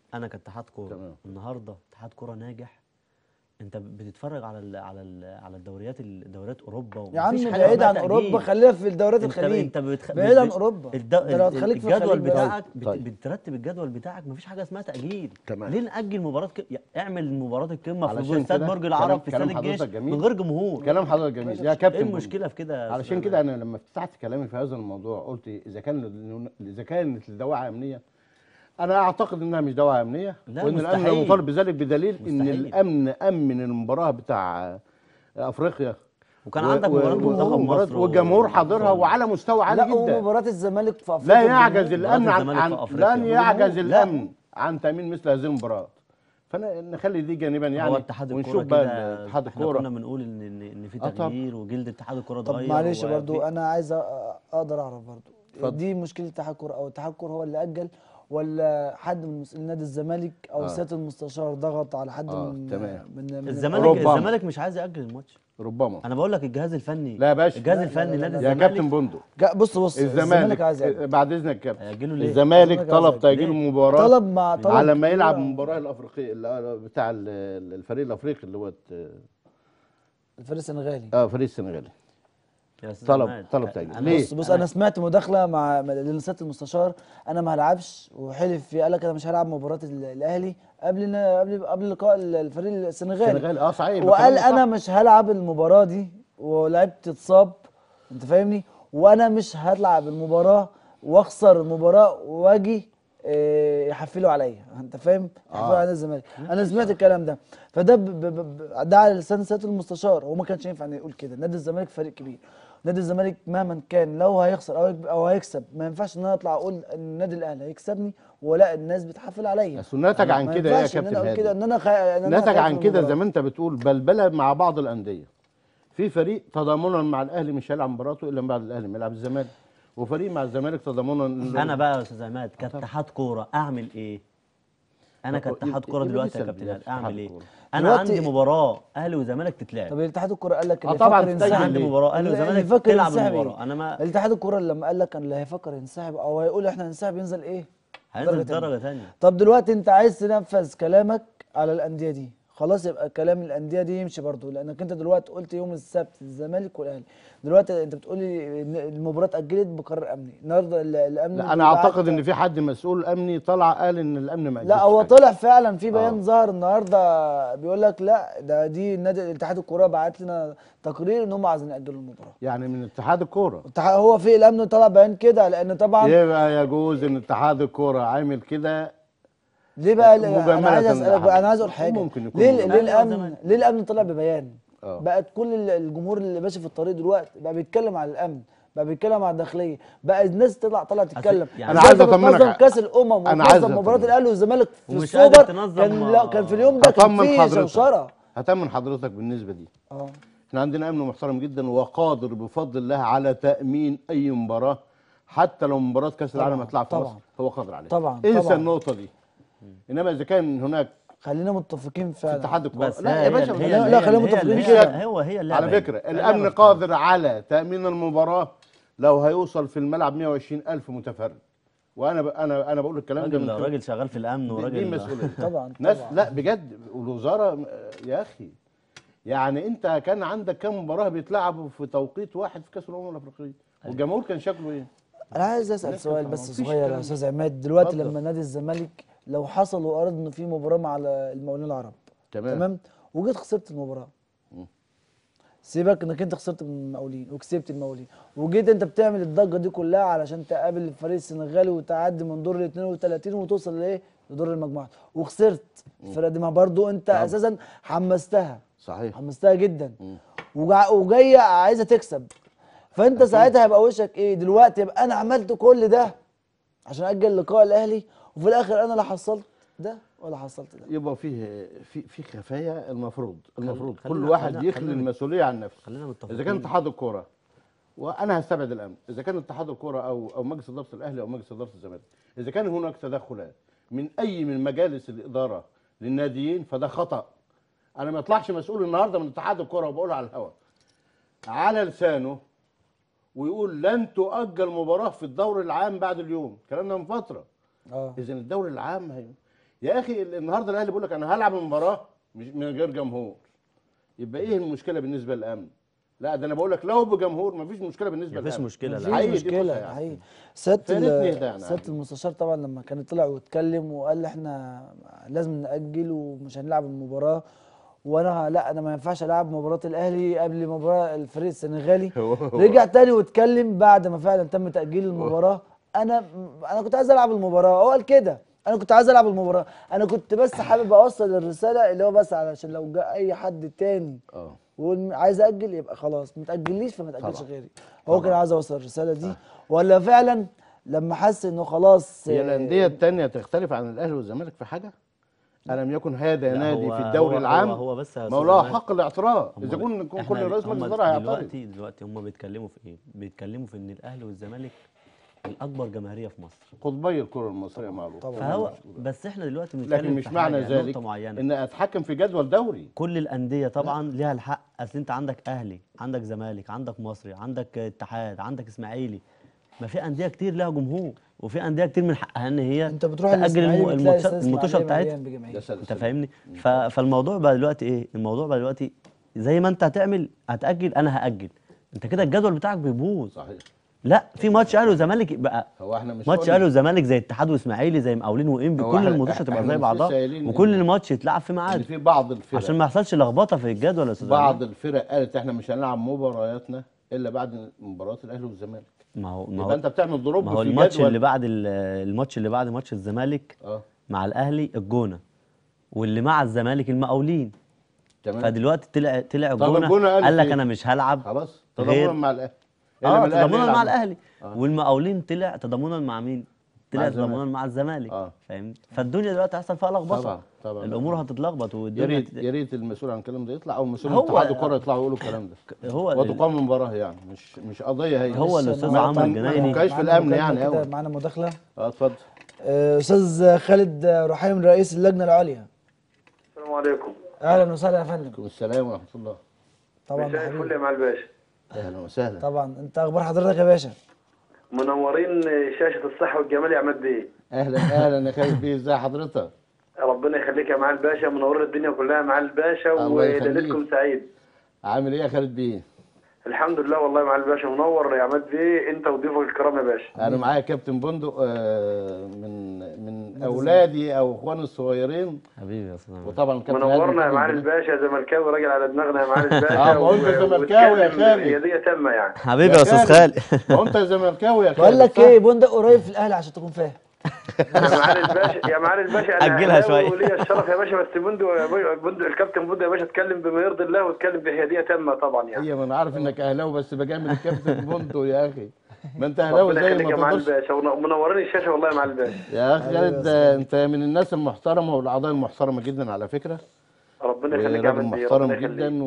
انا كاتحاد كوره تمام. النهارده اتحاد كوره ناجح انت بتتفرج على ال على ال على الدوريات الدوريات اوروبا يا عم ومفيش حاجة بعيد اسمها عن تأجيل. اوروبا خلينا في الدوريات انت الخليج انت بتخ... بعيد عن بت- اوروبا الد... انت لو ال- هتخليك في الجدول الخليج بس. بتاعك بت... طيب. بترتب الجدول بتاعك مفيش حاجه اسمها تاجيل تمام. ليه ناجل مباراه ك... يا- اعمل مباراه القمه في علشان استاد كده برج كلام- العرب في كلام استاد الجيش حضرتك جميل. من غير جمهور كلام حضرتك جميل يا ايه كابتن المشكله في كده يا علشان أستاذ كده عماد؟ انا لما فتحت كلامي في هذا الموضوع قلت اذا كان اذا كانت الدواعي امنيه انا اعتقد انها مش دواعي امنيه لا، وان الامن مستحيل. مطالب بذلك بدليل ان مستحيل. الامن امن المباراه بتاع افريقيا وكان و- عندك و- مباراه و- منتخب ومباراة- مصر والجمهور و- حاضرها وعلى مستوى عالي لا جدا ومباراه الزمالك في افريقيا لا يعجز بالجمهور. الامن عن, الزمالك عن في أفريقيا. لن يعجز لا. الامن عن تامين مثل هذه المباراه فانا نخلي دي جانبا يعني هو اتحاد الكوره ونشوف بقى كده اتحاد احنا كنا الكوره بنقول ان ان إن في آه طبعا. تغيير وجلد اتحاد الكوره طب اتغير معلش وفي- برضو انا عايز أ- اقدر اعرف برضو اتفضل. دي مشكله اتحاد الكوره او اتحاد الكوره هو اللي اجل ولا حد من مسؤولين نادي الزمالك او آه. سياده المستشار ضغط على حد آه، من تمام. من من الزمالك ربما. الزمالك مش عايز ياجل الماتش ربما انا بقول لك الجهاز الفني لا يا باشا الجهاز لا، الفني لا، لا، نادي لا. يا الزمالك كابتن بندق جا- بص بص الزمالك عايز يأجل. بعد اذنك يا كابتن هيأجلوا ليه؟ الزمالك الزمالك عايز طلب يأجل. تاجيل ليه؟ المباراه طلب مع طلب على ما يلعب كبير. المباراه الافريقيه اللي هو بتاع ال- ال- الفريق الافريقي اللي هو الت- الفريق السنغالي اه فريق السنغالي يا أستاذ طلب- عماد، طلب تأجيل. أنا- ليه؟ بص بص انا سمعت مداخله مع لسياده المستشار انا ما هلعبش وحلف فيه قال لك انا مش هلعب مباراه ال- الاهلي قبل قبل قبل لقاء ال- الفريق السنغالي السنغالي اه صحيح وقال بكلمك انا صح. مش هلعب المباراه دي ولعبت اتصاب انت فاهمني وانا مش هلعب المباراه واخسر المباراه واجي آه، يحفلوا عليا انت فاهم يحفلوا على الزمالك انا سمعت الكلام ده فده ب- ب- ب- ده على لسان سياده المستشار هو ما كانش ينفع انه يقول كده نادي الزمالك فريق كبير نادي الزمالك مهما كان لو هيخسر او يك- او هيكسب ما ينفعش ان انا اطلع اقول ان النادي الاهلي هيكسبني ولا الناس بتحفل عليا بس نتج عن ما كده ايه يا ينفعش ان كابتن انا اقول هادي؟ كده ان انا خا... ان انا نتج خايف عن من كده المباراة. زي ما انت بتقول بلبله مع بعض الانديه في فريق تضامنا مع الاهلي مش هيلعب مباراته الا بعد الاهلي ما يلعب الزمالك وفريق مع الزمالك تضامنا انا بقى يا استاذ عماد كاتحاد كوره اعمل ايه؟ انا طب كاتحاد يبقى كوره دي دلوقتي يا سلبيات كابتن عماد اتحاد اعمل ايه؟ الكورة. انا دلوقتي- عندي مباراه اهلي وزمالك تتلعب طب الاتحاد الكوره قال لك آه اللي طبعاً يفكر تتجه ينسحب عندي ليه؟ مباراه اهلي اللي وزمالك يفكر تلعب ينسحب المباراه إيه؟ انا ما الاتحاد الكوره لما قال لك اللي هيفكر ينسحب او هيقول احنا هننسحب ينزل ايه؟ هينزل درجة تانية. درجه ثانيه طب دلوقتي انت عايز تنفذ كلامك على الانديه دي خلاص يبقى كلام الانديه دي يمشي برضه لانك انت دلوقتي قلت يوم السبت الزمالك والاهلي دلوقتي انت بتقولي ان المباراه اتاجلت بقرار امني النهارده ال- الامن لا انا بعت- اعتقد ان في حد مسؤول امني طلع قال ان الامن ما لا أجلش هو حاجة. طلع فعلا في بيان آه. ظهر النهارده بيقول لك لا ده دي النادي اتحاد الكوره بعت لنا تقرير ان هم عايزين ياجلوا المباراه يعني من اتحاد الكوره الاتحاد- هو في الامن طلع بيان كده لان طبعا يبقى يجوز ان اتحاد الكوره عامل كده ليه بقى ال- مجاملة انا عايز اسالك للحق. بقى، انا عايز اقول حاجه ممكن يكون ليه مجاملة. ليه أيوة الامن زمان. ليه الامن طلع ببيان آه. بقت كل ال- الجمهور اللي ماشي في الطريق دلوقتي بقى بيتكلم على الامن بقى بيتكلم على الداخليه بقى الناس تطلع طلع تتكلم يعني أنا إزاي عايز أنت أطمنك بتنظم على- كاس الامم أنا عايز وتنظم مباراه أطمنك. الاهلي والزمالك في ومش قادر السوبر تنظم، كان لا كان في اليوم ده كان هطمن فيه حضرتك شوشره هطمن حضرتك بالنسبه دي اه احنا عندنا امن محترم جدا وقادر بفضل الله على تامين اي مباراه حتى لو مباراه كاس العالم طبعاً، هتلعب في طبعاً. مصر هو قادر عليها طبعاً، انسى طبعاً. النقطه دي انما اذا كان هناك خلينا متفقين في فعلا اتحاد الكوره بس لا هي- يا باشا هي- لا- هي- لا، هي- لا، خلينا هي- متفقين هي- كده. هو هي اللعبه على فكره هي الامن اللعبة. قادر على تامين المباراه لو هيوصل في الملعب 120 الف متفرج وانا ب... انا انا بقول الكلام ده راجل من خلال- راجل شغال في الامن دي, دي وراجل مسؤوليه طبعا ناس طبعا لا بجد والوزاره م- يا اخي يعني انت كان عندك كام مباراه بيتلعبوا في توقيت واحد في كاس الامم الافريقيه والجمهور كان شكله ايه؟ انا عايز اسال نفس سؤال الكلام، بس مفيش صغير يا الكلام استاذ ده. عماد دلوقتي اتفضل. لما نادي الزمالك لو حصل واراد انه في مباراه مع ال- المقاولين العرب تمام. تمام وجيت خسرت المباراه سيبك انك انت خسرت من المقاولين وكسبت المقاولين وجيت انت بتعمل الضجه دي كلها علشان تقابل الفريق السنغالي وتعدي من دور ال 32 وتوصل لايه لدور المجموعات وخسرت الفرقه دي ما برضو انت طبعا. اساسا حمستها صحيح حمستها جدا مم. وجا- وجايه عايزه تكسب فانت ساعتها هيبقى وشك ايه دلوقتي يبقى انا عملت كل ده عشان اجل لقاء الاهلي وفي الاخر انا لا حصلت ده ولا حصلت ده يبقى فيه في في خفايا المفروض المفروض كل خلينا- واحد خلينا- يخلي خلينا- المسؤوليه عن نفسه خلينا متفقين اذا كان اتحاد الكوره وانا هستبعد الامن اذا كان اتحاد الكوره او او مجلس اداره الاهلي او مجلس اداره الزمالك اذا كان هناك تدخلات من اي من مجالس الاداره للناديين فده خطا انا ما اطلعش مسؤول النهارده من اتحاد الكوره وبقولها على الهواء على لسانه ويقول لن تؤجل مباراه في الدور العام بعد اليوم الكلام ده من فتره اه اذا الدوري العام هي يا اخي النهارده الاهلي بيقول لك انا هلعب المباراه مش من غير جمهور يبقى ايه المشكله بالنسبه للامن لا ده انا بقول لك لو بجمهور مفيش مشكله بالنسبه مفيش للامن مشكله مفيش لا حقيقي دي مشكله فرصة يعني. حقيقي سياده فيا ريت نهدى ال- يعني سياده عليه. المستشار طبعا لما كان طلع واتكلم وقال احنا لازم ناجل ومش هنلعب المباراه وانا لا انا ما ينفعش العب مباراه الاهلي قبل مباراه الفريق السنغالي هو- هو. رجع تاني واتكلم بعد ما فعلا تم تاجيل المباراه انا انا كنت عايز العب المباراه هو قال كده انا كنت عايز العب المباراه انا كنت بس حابب اوصل الرساله اللي هو بس علشان لو جاء اي حد تاني اه ويقول عايز اجل يبقى خلاص ما تاجليش فما تاجلش طبعا. غيري هو كان عايز اوصل الرساله دي ولا فعلا لما حس انه خلاص هي آه، الانديه الثانيه تختلف عن الاهلي والزمالك في حاجه الم يكن هذا لا، نادي هو- في الدوري هو- العام هو- هو بس يا ما أستاذ هو له عماد، حق الاعتراض هم اذا ب- كن كن إحنا كل رئيس هم مجلس اداره هيعترض دلوقتي دلوقتي هم بيتكلموا في ايه؟ بيتكلموا في ان الاهلي والزمالك الاكبر جماهيريه في مصر قطبي الكره المصريه معروف طبعا. فهو بس احنا دلوقتي بنتكلم لكن مش في معنى حاجة، ذلك نقطه معينه ان اتحكم في جدول دوري كل الانديه طبعا ليها الحق اصل انت عندك اهلي عندك زمالك عندك مصري عندك اتحاد عندك اسماعيلي ما في انديه كتير لها جمهور وفي انديه كتير من حقها ان هي انت بتروح تاجل الإسماعيلي الم- بتلاقي الماتشات أستاذ الماتشات إسماعيلية بتاعتها مليان بجماهير. ده سلسلة. انت فاهمني ف... فالموضوع بقى دلوقتي ايه الموضوع بقى دلوقتي زي ما انت هتعمل هتاجل انا هاجل انت كده الجدول بتاعك بيبوظ صحيح لا في ماتش اهلي وزمالك بقى هو احنا مش ماتش قلنا- اهلي وزمالك زي اتحاد واسماعيلي زي مقاولين وانبي هو كل احنا- الماتشات هتبقى احنا زي مش بعضها لسه قايلين وكل إن- ماتش يتلعب في ان ميعاد في بعض الفرق عشان ما يحصلش لخبطه في الجدول يا استاذ بعض عماد. الفرق قالت احنا مش هنلعب مبارياتنا الا بعد مباراه الاهلي والزمالك ما هو ما يبقى هو انت بتعمل ضروب ما هو في الماتش جدول اللي بعد ال- الماتش اللي بعد ماتش الزمالك اه مع الاهلي الجونه واللي مع الزمالك المقاولين تمام فدلوقتي طلع طلع طب الجونه الجونة قالت قال لك إيه؟ انا مش هلعب خلاص غير- تضامنا مع الاهلي إلا اه ما الأهلي تضامنا يلعب. مع الاهلي آه. والمقاولين طلع تضامنا مع مين؟ طلع الزمالك. تضامنا مع الزمالك آه. فاهمني فالدنيا دلوقتي هيحصل فيها لخبطه طبعا طبعا الامور هتتلخبط يا والدنيا ريت هت- يا ريت المسؤول عن الكلام ده يطلع او مسؤول هو- اتحاد الكره يطلعوا يقولوا الكلام ده هو ال- وتقام المباراه يعني مش مش قضيه هي هو معلش، الأستاذ أنا- عمرو معانا- الجنايني. كويس في معانا الأمن مكالمة يعني كده، أوي. معانا مداخله اه اتفضل آه، استاذ خالد رحيم رئيس اللجنه العليا السلام عليكم اهلا وسهلا يا فندم عليكم السلام ورحمه الله طبعا مساء يا الفل يا حبيبي مع الباشا اهلا وسهلا طبعا انت اخبار حضرتك يا باشا منورين شاشة الصحة والجمال يا عماد بيه اهلا اهلا يا خالد بيه ازي حضرتك ربنا يخليك يا مع الباشا منور الدنيا كلها مع الباشا الله يخليك. وليلتكم سعيد عامل ايه يا خالد بيه الحمد لله والله مع الباشا منور يا عماد بيه انت وضيوفك الكرام يا باشا انا معايا كابتن بندق آه، من من اولادي او اخواني الصغيرين حبيبي يا استاذ عماد. وطبعا كابتن منورنا يا هادي معالي البدري. الباشا زملكاوي راجل على دماغنا يا معالي الباشا آه، ما هو أنت و- زملكاوي يا واتكلم خالد. هي دي تامة يعني حبيبي يا استاذ خالد ما هو انت زملكاوي يا خالد بقول لك صح؟ ايه بندق قريب في الاهلي عشان تكون فاهم يا معالي الباشا يا معالي الباشا انا أجلها أهلاوي شوية. وليا الشرف يا باشا بس بندق يا باشا- بندق الكابتن بندق يا باشا اتكلم بما يرضي الله واتكلم بحياديه تامه طبعا يعني هي ما انا عارف انك اهلاوي بس بجامل الكابتن بندق يا اخي ما انت اهلاوي ربنا زي يخليك يا ما معالي تقدرش الباشا ون- منورين الشاشه والله يا معالي الباشا يا اخي خالد آه، انت من الناس المحترمه والاعضاء المحترمه جدا على فكره ربنا يخليك يا راجل عماد بيه محترم ربنا يخليك جدا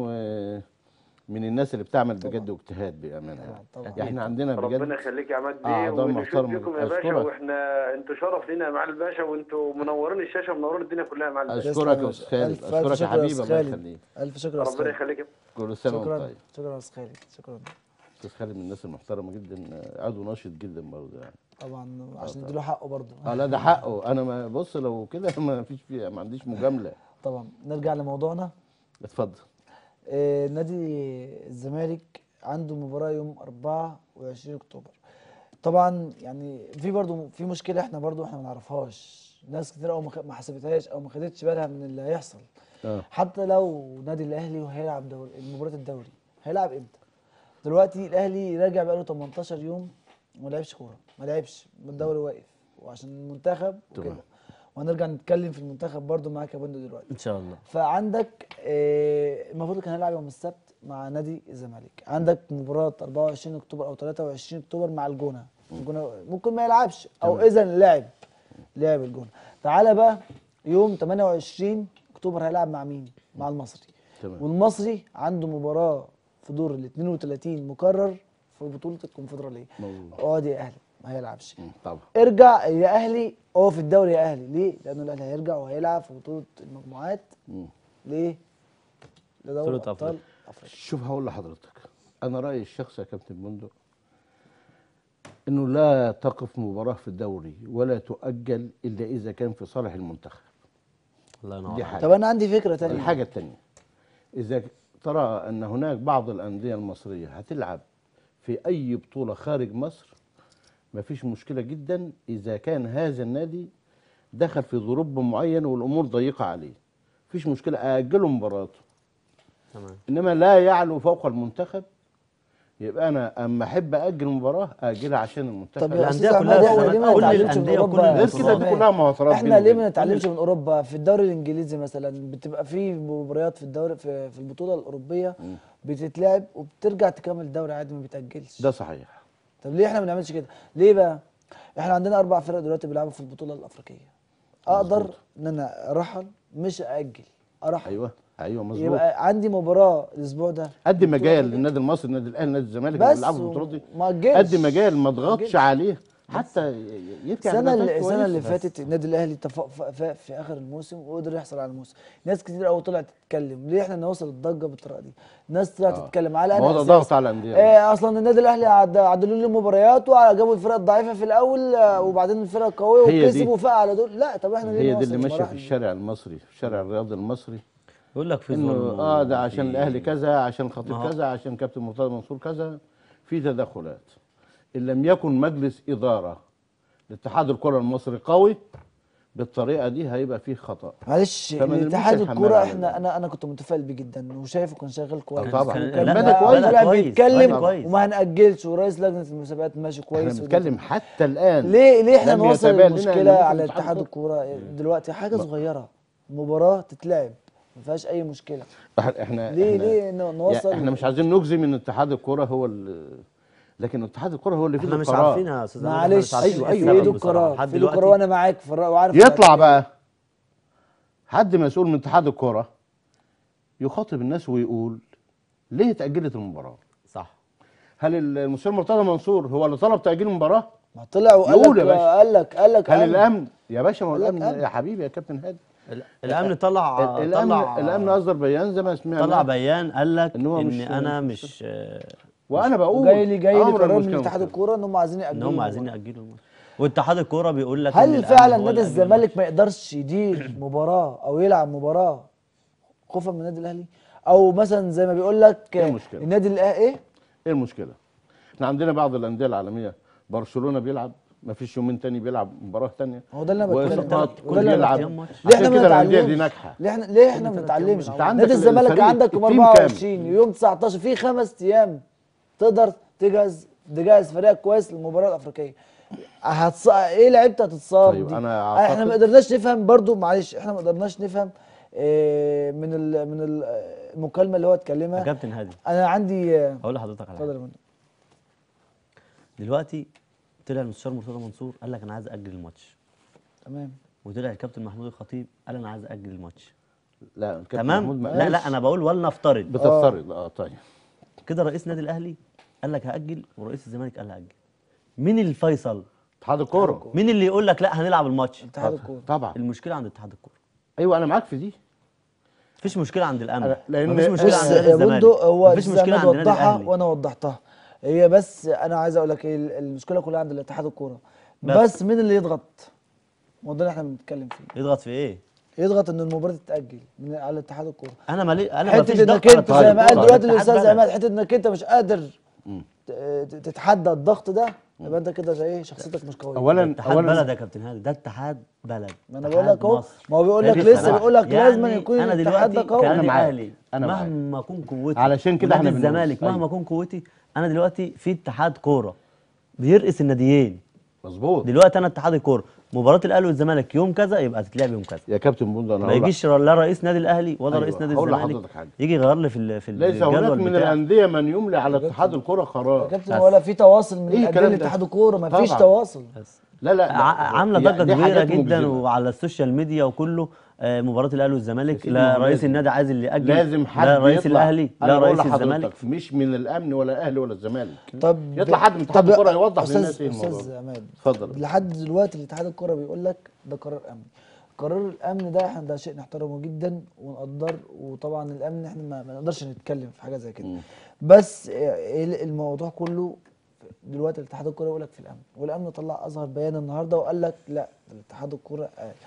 ومن الناس اللي بتعمل بجد واجتهاد بامانه يعني. طبعا. يعني احنا عندنا ربنا بجد يخليك يا عماد بيه أعضاء ونشوف محترمة. بيكم يا باشا أشكرك. واحنا انتوا شرف لينا يا معالي الباشا وانتوا منورين الشاشه ومنورين الدنيا كلها يا معالي الباشا اشكرك تسلم يا استاذ خالد ألف- ألف اشكرك يا شكر حبيبي أستاذ الله خالد. يخليك الف شكر يا أستاذ ربنا خالد. يخليك يا كل سنه وانت شكرا طيب شكرا يا استاذ خالد شكرا استاذ خالد من الناس المحترمه جدا آه، عضو ناشط جدا برضه يعني طبعا عشان نديله حقه برضه اه لا ده حقه انا ما بص لو كده ما فيش فيها ما عنديش مجامله طبعا نرجع لموضوعنا اتفضل آه، نادي الزمالك عنده مباراة يوم 24 اكتوبر طبعا يعني في برضو في مشكلة احنا برضو احنا ما نعرفهاش ناس كتير قوي ما خ- ما حسبتهاش او ما خدتش بالها من اللي هيحصل اه حتى لو نادي الاهلي وهيلعب دوري مباراة الدوري هيلعب امتى دلوقتي الاهلي راجع بقاله 18 يوم وما لعبش كورة ما لعبش الدوري واقف وعشان المنتخب وكده تمام. وهنرجع نتكلم في المنتخب برضو معاك يا بندق دلوقتي ان شاء الله فعندك آه، المفروض كان هيلعب يوم السبت مع نادي الزمالك عندك مباراة 24 اكتوبر او 23 اكتوبر مع الجونة الجونة ممكن ما يلعبش او اذا لعب لعب الجونة تعالى بقى يوم 28 اكتوبر هيلعب مع مين مع المصري تمام. والمصري عنده مباراة في دور ال 32 مكرر في بطولة الكونفدرالية موجود. اقعد يا اهلي ما هيلعبش مم، طبعا ارجع يا اهلي هو في الدوري يا اهلي ليه؟ لانه الاهلي هيرجع وهيلعب في بطولة المجموعات مم. ليه؟ لدوري بطولة ابطال أفريقيا. افريقيا شوف هقول لحضرتك انا رايي الشخصي يا كابتن بندق انه لا تقف مباراه في الدوري ولا تؤجل الا اذا كان في صالح المنتخب الله ينور دي عليك. حاجه طب انا عندي فكره تانية الحاجه الثانيه اذا ترى ان هناك بعض الانديه المصريه هتلعب في اي بطوله خارج مصر مفيش مشكله جدا اذا كان هذا النادي دخل في ظروف معينه والامور ضيقه عليه مفيش مشكله اجله مباراته تمام انما لا يعلو فوق المنتخب يبقى انا اما احب اجل مباراه اجلها عشان المنتخب طب يا الأندية استاذ كلها احمد في احنا ليه ما كل نتعلمش من الأندية اوروبا وكل يا غير أستاذ كده دي عماد؟ كلها مهاترات احنا بيني ليه ما وبين- نتعلمش من اوروبا في الدوري الانجليزي مثلا بتبقى في مباريات في الدوري في, في البطوله الاوروبيه بتتلعب وبترجع تكمل الدوري عادي ما بيتاجلش ده صحيح طب ليه احنا ما بنعملش كده ليه بقى احنا عندنا اربع فرق دلوقتي بيلعبوا في البطوله الافريقيه اقدر ان انا ارحل مش ااجل ارحل ايوه ايوه مظبوط يبقى عندي مباراه الاسبوع ده قد مجال للنادي المصري النادي الاهلي النادي الزمالك اللي بس بيلعبوا البطولات دي ما اجلش قد مجال ما أجلش. اضغطش عليه حتى ي- يرجع السنه بنتائج اللي السنه اللي كويسة. فاتت النادي الاهلي تفوق فاق في اخر الموسم وقدر يحصل على الموسم ناس كتير قوي طلعت تتكلم ليه احنا نوصل الضجه بالطريقه دي ناس طلعت آه. تتكلم على ما هو انا ده أساس. ضغط على الانديه آه اصلا النادي الاهلي عد- عدلوا له مباريات وجابوا الفرق الضعيفه في الاول آه، وبعدين الفرق القويه هي دي. وكسبوا فاق على دول لا طب احنا ليه هي دي نوصل اللي ماشيه في المراحل دي؟ الشارع المصري في الشارع الرياضي المصري يقول لك في انه ظلم اه ده وفي- عشان الاهلي كذا عشان ما خاطر هو- كذا عشان كابتن مرتضى منصور كذا في تدخلات ان لم يكن مجلس اداره لاتحاد الكره المصري قوي بالطريقه دي هيبقى فيه خطا معلش فما نلمسش الاتحاد الحمال الكوره على احنا ده. انا انا كنت متفائل بيه جدا وشايفه كان شغال كويس طبعا. وكان كان- لا، بدأ بقى كويس. طلع كويس. بيتكلم بدأ كويس. وما هنأجلش ورئيس لجنه المسابقات ماشي كويس احنا وده بنتكلم حتى الان ليه ليه احنا لم نوصل يتبين لنا المشكله إن ممكن على اتحاد اتحاد الكوره دلوقتي حاجه صغيره مباراه تتلعب ما فيهاش اي مشكله إح- احنا ليه احنا ليه ن- نوصل يعني احنا مش عايزين نجزم ان اتحاد الكره هو ال- لكن اتحاد الكره هو اللي فيه احنا مش القرار. عارفين يا استاذ عماد، احنا معلش مش عارفين أيوة، إيه أيوة. في السبب ايده بصراحة. القرار لحد في ايده القرار دلوقتي وانا معاك في الرأي وعارف يطلع بقى حد مسؤول من اتحاد الكره يخاطب الناس ويقول ليه اتاجلت المباراه؟ صح هل المستشار مرتضى منصور هو اللي طلب تاجيل المباراه؟ ما طلع وقال يقول لك يا باشا. قال لك قال لك هل قال- الامن يا باشا ما هو قال لك الامن أمن. يا حبيبي يا كابتن هادي ال- الامن طلع ال- الامن طلع الامن اصدر بيان زي ما سمعنا طلع بيان قال لك إن هو ان مش- انا مش مش آه، وانا بقول جاي لي جاي لي أمر قرار من المشكلة اتحاد مختلف. الكوره ان هم عايزين ان ياجلوا هم عايزين المباراة. ياجلوا الماتش واتحاد الكوره بيقول لك إن هل الأمن فعلا هو نادي اللي أجل الزمالك ما يقدرش يدير مباراه او يلعب مباراه خوفا من النادي الاهلي او مثلا زي ما بيقول لك إيه المشكلة؟ النادي الاهلي ايه ايه المشكله؟ احنا عندنا بعض الانديه العالميه برشلونه بيلعب ما فيش يومين تاني بيلعب مباراه تانية هو ده اللي انا بتكلم وصفقات وده كل اللي أنا بيلعب بتكلم. ماتش. ليه احنا عشان ما كده الانديه دي نتعلمش ناجحه ليه احنا ليه احنا ما ثلاث بنتعلمش أيام أنت عندك نادي الزمالك الفريق عندك يوم التيم 24 يوم 19 في خمس ايام تقدر تجهز تجهز فريقك كويس للمباراه الافريقيه هتص... ايه لعيبه هتتصاب طيب، دي أنا احنا أعتقد- ما قدرناش نفهم برضو معلش احنا ما قدرناش نفهم إيه من ال... من ال- المكالمه اللي هو يا اتكلمها كابتن هادي انا عندي آه، هقول لحضرتك على اتفضل حاجه يا فندم دلوقتي طلع المستشار مرتضى منصور قال لك انا عايز اجل الماتش تمام وطلع الكابتن محمود الخطيب قال انا عايز اجل الماتش لا الكابتن محمود تمام ما لا لا قالش. انا بقول ولنفترض بتفترض اه طيب كده رئيس النادي الاهلي قال لك هاجل ورئيس الزمالك قال هاجل مين الفيصل اتحاد الكوره مين اللي يقول لك لا هنلعب الماتش اتحاد الكوره طبعا المشكله عند اتحاد الكوره ايوه انا معاك في دي مفيش مشكله عند الامن أنا- لأن- مفيش مشكله بص عند نادي يا الزمالك بندق هو مفيش مشكله الزمالك عند نادي وضحها الاهلي وانا وضحتها هي بس انا عايز اقول لك ايه المشكله كلها عند الاتحاد الكوره بس. بس مين اللي يضغط ما هو ده اللي احنا بنتكلم فيه يضغط في ايه يضغط ان المباراه تتاجل من على اتحاد الكوره انا مالي انا مفيش حته ضغط انك على انت اتحاد زي ما قال الكورة. دلوقتي الاتحاد الاستاذ بلد. عماد حته انك انت مش قادر مم. ت- ت- تتحدى الضغط ده يبقى انت كده زي ايه شخصيتك مش قويه اولا اتحاد اولا بلد يا كابتن هادي ده اتحاد بلد ما انا اتحاد بقول لك اهو مصر. ما هو بيقول لك فدي لسه بصراحة. بيقول لك لازم يعني يكون انا الاتحاد دلوقتي ده قوي كنادي معاك. اهلي أنا معاك. مهما اكون قوتي علشان كده ونادي احنا بنقول. الزمالك أيوة. مهما اكون قوتي انا دلوقتي في اتحاد كوره بيرقص الناديين مظبوط دلوقتي انا اتحاد الكوره مباراه الاهلي والزمالك يوم كذا يبقى تتلعب يوم كذا يا كابتن بوند انا ما هقول لك- يجيش لا رئيس نادي الاهلي ولا أيوة، رئيس نادي هقول الزمالك لحضرتك حاجة. يجي يغير لي في ال- في ليس هناك الجدول من بتاعي الانديه من يملي على اتحاد الكره يا قرار كابتن بس. ولا في تواصل من إيه الانديه الكلام ده؟ لاتحاد الكوره ما فيش طبعاً. تواصل بس. لا لا, لا ع- عامله دي- ضجه دي كبيره حاجات جدا مجزمة. وعلى السوشيال ميديا وكله آه، مباراه الاهلي والزمالك سيدي، لا ما هو رئيس لازم. النادي عايز اللي ياجل لازم حد لا رئيس يطلع. الاهلي أنا لا بقول رئيس لحضرتك الزمالك مش من الامن ولا الاهلي ولا الزمالك طب يطلع حد من اتحاد طب الكرة يوضح أستاذ- للناس إيه الموضوع استاذ ده. عماد اتفضل لحد دلوقتي الاتحاد الكوره بيقول لك ده قرار امني قرار الامن ده احنا ده شيء نحترمه جدا ونقدر وطبعا الامن احنا ما, ما نقدرش نتكلم في حاجه زي كده بس إيه الموضوع كله دلوقتي الاتحاد الكوره يقول لك في الامن والامن طلع اظهر بيان النهارده وقال لك لا ده الاتحاد الكوره قال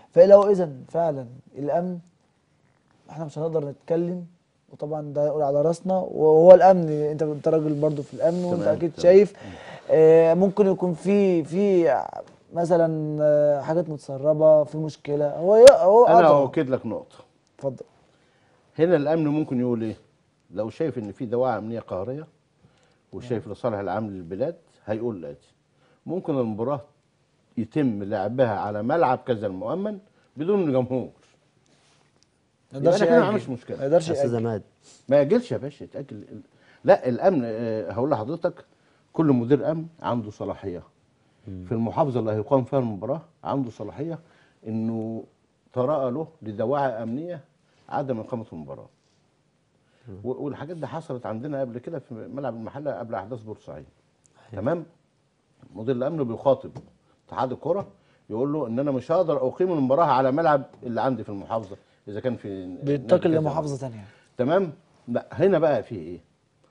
فلو اذا فعلا الامن احنا مش هنقدر نتكلم وطبعا ده يقول على راسنا وهو الامن انت انت راجل برضو في الامن وانت تمام، اكيد تمام. شايف آه، ممكن يكون في في مثلا آه، حاجات متسربه في مشكله هو ي- هو انا قدر. اؤكد لك نقطه اتفضل هنا الامن ممكن يقول ايه لو شايف ان في دواعي امنيه قهريه وشايف لصالح العام للبلاد هيقول الاتي ممكن المباراه يتم لعبها على ملعب كذا المؤمن بدون جمهور ما يبقى يقدرش أنا كده ما يأجل. عملش مشكلة. ما يقدرش يا استاذ يأجل. عماد ما ياجلش يا باشا يتاجل لا الامن آه، هقول لحضرتك كل مدير امن عنده صلاحيه في المحافظه اللي هيقام فيها المباراه عنده صلاحيه انه تراءى له لدواعي امنيه عدم اقامه المباراه و- والحاجات دي حصلت عندنا قبل كده في ملعب المحله قبل احداث بورسعيد تمام مدير الامن بيخاطب اتحاد الكره يقول له ان انا مش هقدر اقيم المباراه على ملعب اللي عندي في المحافظه اذا كان في نادي بينتقل كذا. لمحافظه ثانيه تمام لا هنا بقى في ايه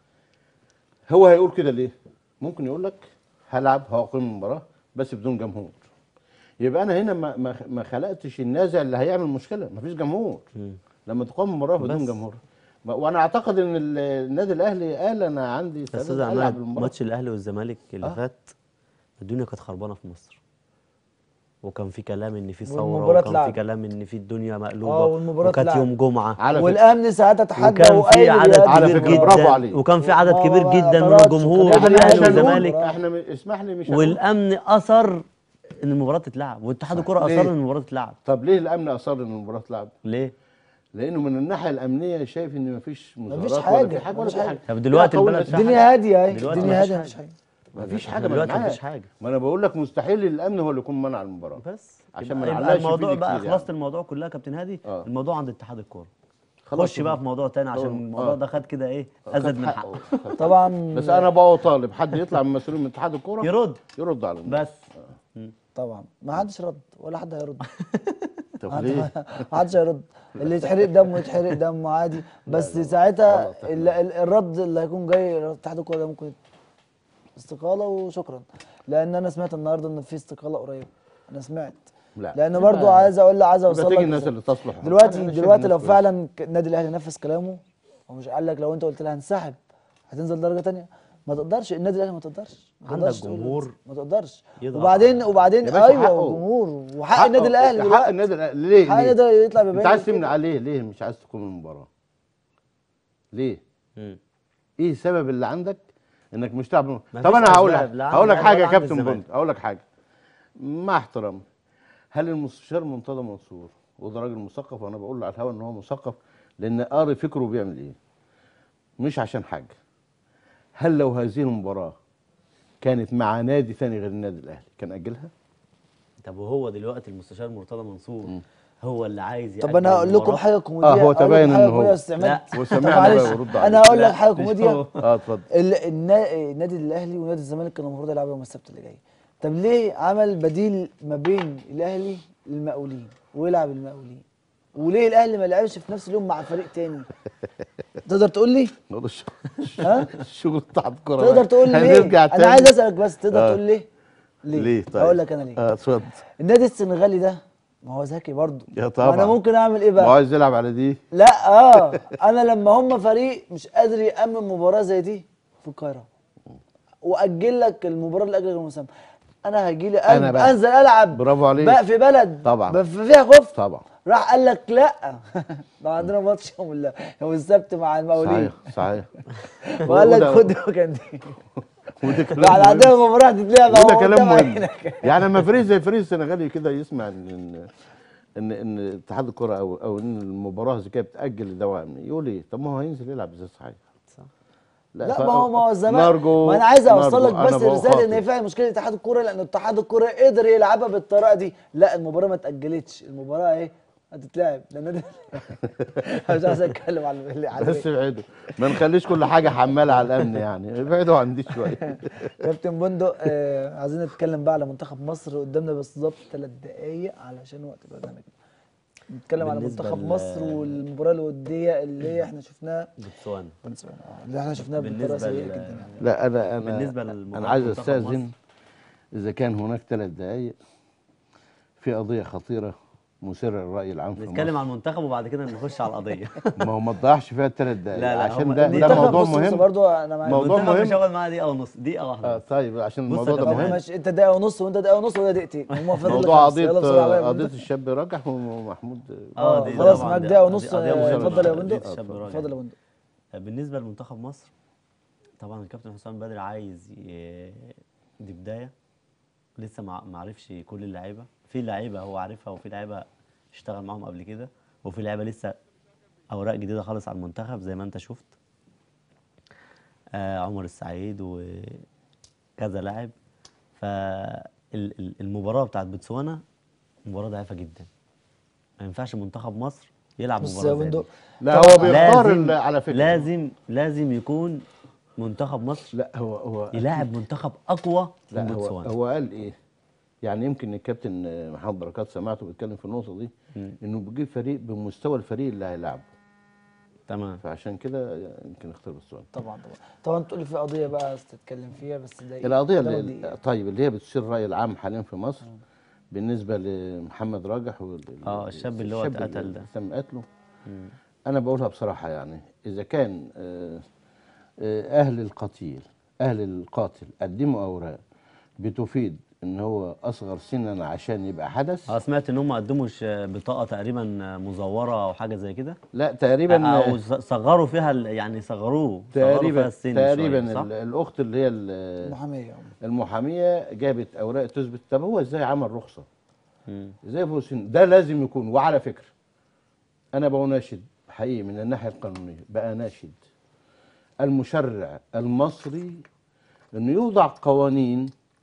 هو هيقول كده ليه ممكن يقول لك هلعب هقيم المباراه بس بدون جمهور يبقى انا هنا ما ما ما خلقتش النازع اللي هيعمل مشكله مفيش جمهور لما تقام مباراه بدون بس. جمهور ما- وانا اعتقد ان ال- النادي الاهلي قال انا عندي يا استعداد استاذ العب عماد المباراه ماتش الاهلي والزمالك اللي آه. فات الدنيا كانت خربانه في مصر وكان في كلام ان في ثوره والمباراة وكان في اتلعبت. كلام ان في الدنيا آه، مقلوبه والمباراة وكانت اتلعبت. يوم جمعه على فكره والامن ساعتها تحدى وكان في وقايل عدد بيد- على كبير فكرة، جدا برافو عليك. وكان في عدد ما- كبير ما- جدا من طلعت الجمهور كان في في الاهلي عشان والزمالك نقول- احنا م- اسمح لي مش هنقول. والامن اثر ان المباراه تتلعب واتحاد الكره ليه؟ اصر ان المباراه تتلعب طب ليه الامن اصر ان المباراه تلعب ليه؟ لانه من الناحيه الامنيه شايف ان مفيش مظاهرات ولا حاجة، في حاجه ولا مفيش في حاجة. حاجه طب دلوقتي لا قول البلد الإسلام. الدنيا هاديه اهي دلوقتي الدنيا مفيش هاديه حاجة. مفيش حاجه مفيش حاجه دلوقتي منعها. مفيش حاجة. ما انا بقول لك مستحيل الامن هو اللي يكون منع المباراه بس عشان ما يبقى- يبقى نعلقش فيه الموضوع بقى كتير خلاصه يعني. الموضوع كلها يا كابتن هادي آه. الموضوع عند اتحاد الكوره خلاص خش بقى في موضوع تاني عشان آه. الموضوع آه. ده خد كده ايه خد ازيد من حقه. حقه طبعا بس انا بقى طالب حد يطلع من مسؤولين من اتحاد الكوره يرد يرد على الموضوع. بس طبعا ما حدش رد ولا حد هيرد طب ليه؟ ما حدش هيرد اللي يتحرق دمه يتحرق دمه عادي بس ساعتها غلط. ال- ال- الرد اللي هيكون جاي اتحاد الكوره ده ممكن استقاله وشكرا لان انا سمعت النهارده ان في استقاله قريب انا سمعت لا. لان برضو عايز اقول عايز يبقى اوصل تيجي لك الناس رسالة. اللي تصلح دلوقتي أنا شايف دلوقتي الناس لو كويسة. فعلا ك- النادي الاهلي نفذ كلامه ومش قال لك لو انت قلت لها هنسحب هتنزل درجه تانية ما تقدرش النادي الاهلي ما تقدرش ما عندك تقدرش تقول جمهور ما تقدرش يضغط وبعدين وبعدين يا باشا ايوه حقه. جمهور وحق حقه- النادي الاهلي حق دلوقتي النادي الاهلي ليه؟ حق ليه؟ النادي الأهلي يطلع انت ببيان عايز كده. تمنع عليه ليه مش عايز تقوم المباراه؟ ليه؟ مم. ايه السبب اللي عندك انك مش تلعب ما طب فيش انا هقول أسباب، لك لا هقول لك عند حاجه يا الأهلي ولا عند كابتن الزمالك. بنت هقول لك حاجه مع احترامي هل المستشار مرتضى منصور وده راجل مثقف وانا بقول له على الهوا ان هو مثقف لان قاري فكره بيعمل ايه مش عشان حاجه هل لو هذه المباراه كانت مع نادي ثاني غير النادي الاهلي كان اجلها طب وهو دلوقتي المستشار مرتضى منصور هو اللي عايز طب يأجل انا هقول لكم المباراة؟ حاجه كوميديه آه، هو أقول لكم تبين حاجة إن هو- كوميدية يا أستاذ عماد. لا. طب وسمعنا معلش بقى يرد انا عليه. هقول لك لا، حاجه مش كوميديا هو. اه اتفضل ال- النا- النادي الاهلي ونادي الزمالك كانوا المفروض يلعبوا يوم السبت اللي جاي طب ليه عمل بديل ما بين الاهلي للمقاولين ويلعب المقاولين وليه الاهلي ما لعبش في نفس اليوم مع فريق تاني تقدر تقول لي نقول الش- ها الشغل بتاع الكوره تقدر بقى. تقول لي هنرجع ليه تاني. انا عايز اسالك بس تقدر آه. تقول ليه ليه ليه طيب هقول لك انا ليه اه اتفضل النادي السنغالي ده ما هو ذكي برضه يا ما طبعا انا ممكن اعمل ايه ما هو بقى عايز يلعب على دي لا اه انا لما هم فريق مش قادر يامن مباراه زي دي في القاهره واجل لك المباراه لاجل المسمى انا هيجي لي أنا بقى. انزل العب برافو عليك. بقى في بلد طبعا. بقى في- فيها خوف طبعا راح قال لك لا ده عندنا ماتش يوم ال- يوم السبت مع المقاولين صحيح صحيح وقال لك وده- خد مكان دي وده كلام بعد مهم. عندنا مباراه تتلعب وده أهو كلام قدام مهم عينك. يعني لما فريق زي فريق السنغالي كده يسمع ان ان ان, إن اتحاد الكره او او ان المباراه زي كده بتاجل لدواء امني يقول ايه طب ما هو هينزل يلعب ازاي صحيح صح. لا ف- ما هو ما هو الزمالك نرجو ما انا عايز اوصل لك نرجو. بس أنا بقول رساله ان خاطر. فعلا مشكله اتحاد الكوره لان اتحاد الكوره قدر يلعبها بالطريقه دي لا المباراه ما اتاجلتش المباراه ايه هتتلعب لان ده أنا مش عايز اتكلم على اللي على بس ابعدوا ما نخليش كل حاجه حماله على الامن يعني ابعدوا عن دي شويه كابتن بندق آه عايزين نتكلم بقى على منتخب مصر قدامنا بالظبط ثلاث دقايق علشان وقت برنامجنا نتكلم على بالنسبة منتخب ل- مصر والمباراه الوديه اللي احنا شفناها بوتسوانا اللي احنا شفناها بطريقه بالنسبة سيئه ل- جدا يعني لا انا انا بالنسبة للمباراة انا عايز منتخب استاذن مصر. اذا كان هناك ثلاث دقائق في قضيه خطيره مثير للراي العام في نتكلم مصر عن المنتخب وبعد كده نخش على القضيه ما هو ما تضيعش فيها الثلاث دقايق لا، لا، عشان هم- ده المنتخب ده موضوع بص بص مهم برضو انا معاك موضوع المنتخب مش مهم. هيقعد معاها دقيقه ونص دقيقه آه واحده طيب عشان بص الموضوع يا ده كابتن، طب مهم ماشي انت دقيقه ونص وانت دقيقه ونص وده دقيقتين هم فاضل لك موضوع خمسة. قضيه يلا بسرعه بقى يا قضيه بندق. الشاب راجح ومحمود اه دي خلاص طبعاً معاك دي دقيقه قضية- ونص قضية آه، مهمة. اتفضل يا قضية بندق الشاب راجع. اتفضل يا بندق بالنسبه لمنتخب مصر طبعا الكابتن حسام بدري عايز ي- دي بدايه لسه ما ما عرفش كل اللعيبه في لعيبه هو عارفها وفي لعيبه اشتغل معاهم قبل كده وفي لعيبه لسه اوراق جديده خالص على المنتخب زي ما انت شفت آه عمر السعيد وكذا لاعب فالمباراه بتاعت بوتسوانا مباراه ضعيفه جدا ما ينفعش منتخب مصر يلعب بص مباراه يا زي دي. بندق لا هو بيختار لازم ال- على فكره لازم لازم يكون منتخب مصر لا هو هو يلاعب منتخب اقوى من لا هو بوتسوانا هو قال ايه يعني يمكن الكابتن محمد بركات سمعته بيتكلم في النقطه دي انه بيجيب فريق بمستوى الفريق اللي هيلعبه تمام فعشان كده يمكن اختار السؤال طبعا طبعا طبعا تقول لي في قضيه بقى عايز تتكلم فيها بس ده القضيه ده اللي دقيقة. طيب اللي هي بتثير الراي العام حاليا في مصر بالنسبه لمحمد راجح وال- اه الشاب اللي هو الشاب اتقتل ده تم قتله انا بقولها بصراحه يعني اذا كان آه، آه، اهل القتيل اهل القاتل قدموا اوراق بتفيد ان هو اصغر سنا عشان يبقى حدث اه سمعت ان هم قدموا ش- بطاقه تقريبا مزوره او حاجه زي كده لا تقريبا او ص- صغروا فيها ال- يعني صغروه صغروا فيها تقريبا السن تقريبا شوية، صح؟ ال- الاخت اللي هي ال- محاميه المحاميه جابت اوراق تثبت طب هو ازاي عمل رخصه مم. ازاي فوق السن ده لازم يكون وعلى فكره انا بناشد حقيقي من الناحيه القانونيه بقى ناشد المشرع المصري انه يوضع قوانين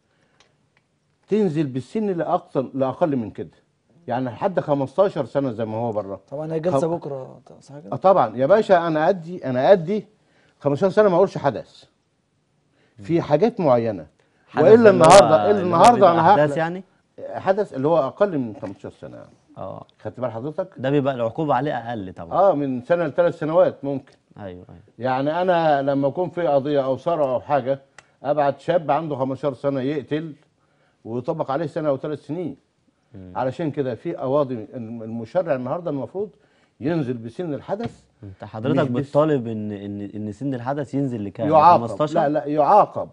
تنزل بالسن لاقصى لاقل من كده يعني لحد 15 سنه زي ما هو بره طبعا هي جلسه خب- بكره صح اه كده؟ طبعا يا باشا انا ادي انا ادي 15 سنه ما اقولش حدث في حاجات معينه حدث والا اللي هو- النهارده الا اللي هو النهارده بيبقى انا احداث هخلق يعني حدث اللي هو اقل من 15 سنه يعني اه خدت بال حضرتك ده بيبقى العقوبه عليه اقل طبعا اه من سنه لثلاث سنوات ممكن ايوه ايوه يعني انا لما يكون في قضيه او ثروه او حاجه ابعت شاب عنده 15 سنه يقتل ويطبق عليه سنه او ثلاث سنين علشان كده في قواضي المشرع النهارده المفروض ينزل بسن الحدث انت حضرتك مش بس- بتطالب ان ان ان سن الحدث ينزل لكام يعاقب 15 لا لا يعاقب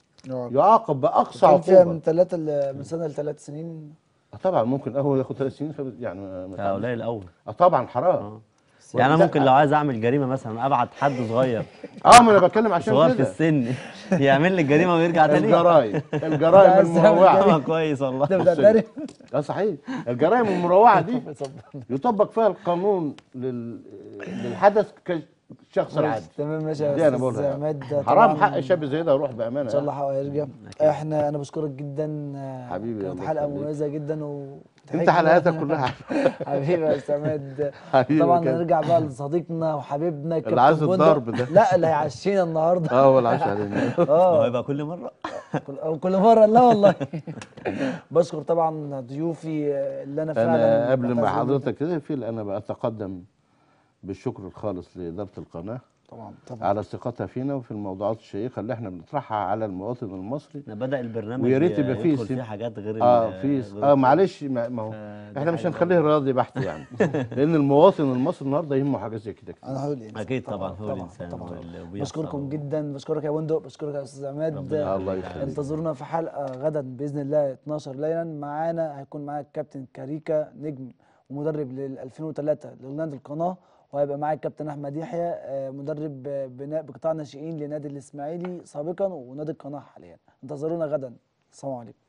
يعاقب باقصى كان فيها من عقوبه ثلاثه من سنه لثلاث سنين آه طبعا ممكن هو ياخد ثلاث سنين فب- يعني ما- ما ده قليل قوي آه طبعا حرام اه يعني انا لا، ممكن لو عايز اعمل جريمه مثلا ابعت حد صغير اه ما انا بتكلم عشان صغير في كده السن يعمل لي الجريمه ويرجع تاني الجرائم ده الجرائم عايز تعمل المروعه جريمة. اه كويس والله ده بتعترف اه صحيح الجرائم المروعه دي اتفضل. يطبق فيها القانون لل... للحدث كشخص عادي تمام ماشي يا دي انا استاذ بقولها عماد حرام طبعاً حق شاب زي ده يروح بامانه ان شاء الله حقه هيرجع احنا انا بشكرك جدا آه، حبيبي، كانت الله حلقه يخليك. مميزه جدا و انت حلقاتك كلها حبيبي يا استاذ عماد حبيبي طبعا كده. هنرجع بقى لصديقنا وحبيبنا اللي عايز كابتن بندق. الضرب ده. لا اللي هيعشينا النهارده اه هو العشاء علينا هو اه يبقى كل مره كل أو كل مره لا والله بشكر طبعا ضيوفي آه، اللي انا فعلا انا قبل ما بعتز بيهم. حضرتك تقفل انا بتقدم بالشكر الخالص لاداره القناه طبعا طبعا على ثقتها فينا وفي الموضوعات الشيقه اللي احنا بنطرحها على المواطن المصري احنا بدا البرنامج ويا ريت يبقى فيه يدخل سن- فيه حاجات غير اه ال- في غير اه معلش ما ما هو فدي احنا مش حاجة هنخليه رياضي بحت يعني لان المواطن المصري النهارده يهمه حاجه زي كده كتير. انا هقول الانسان اكيد طبعا هو طبعا الانسان طبعا واللي بيحصل بشكركم جدا بشكرك يا بندق بشكرك يا استاذ عماد ربنا الله يخليك. يخليك. انتظرونا في حلقه غدا باذن الله 12 ليلا معانا هيكون معاك الكابتن كاريكا نجم ومدرب لل 2003 لنادي القناه وهيبقى معاك الكابتن احمد يحيى آه، مدرب آه، بناء بقطاع ناشئين لنادي الاسماعيلي سابقا ونادي القناه حاليا انتظرونا غدا السلام عليكم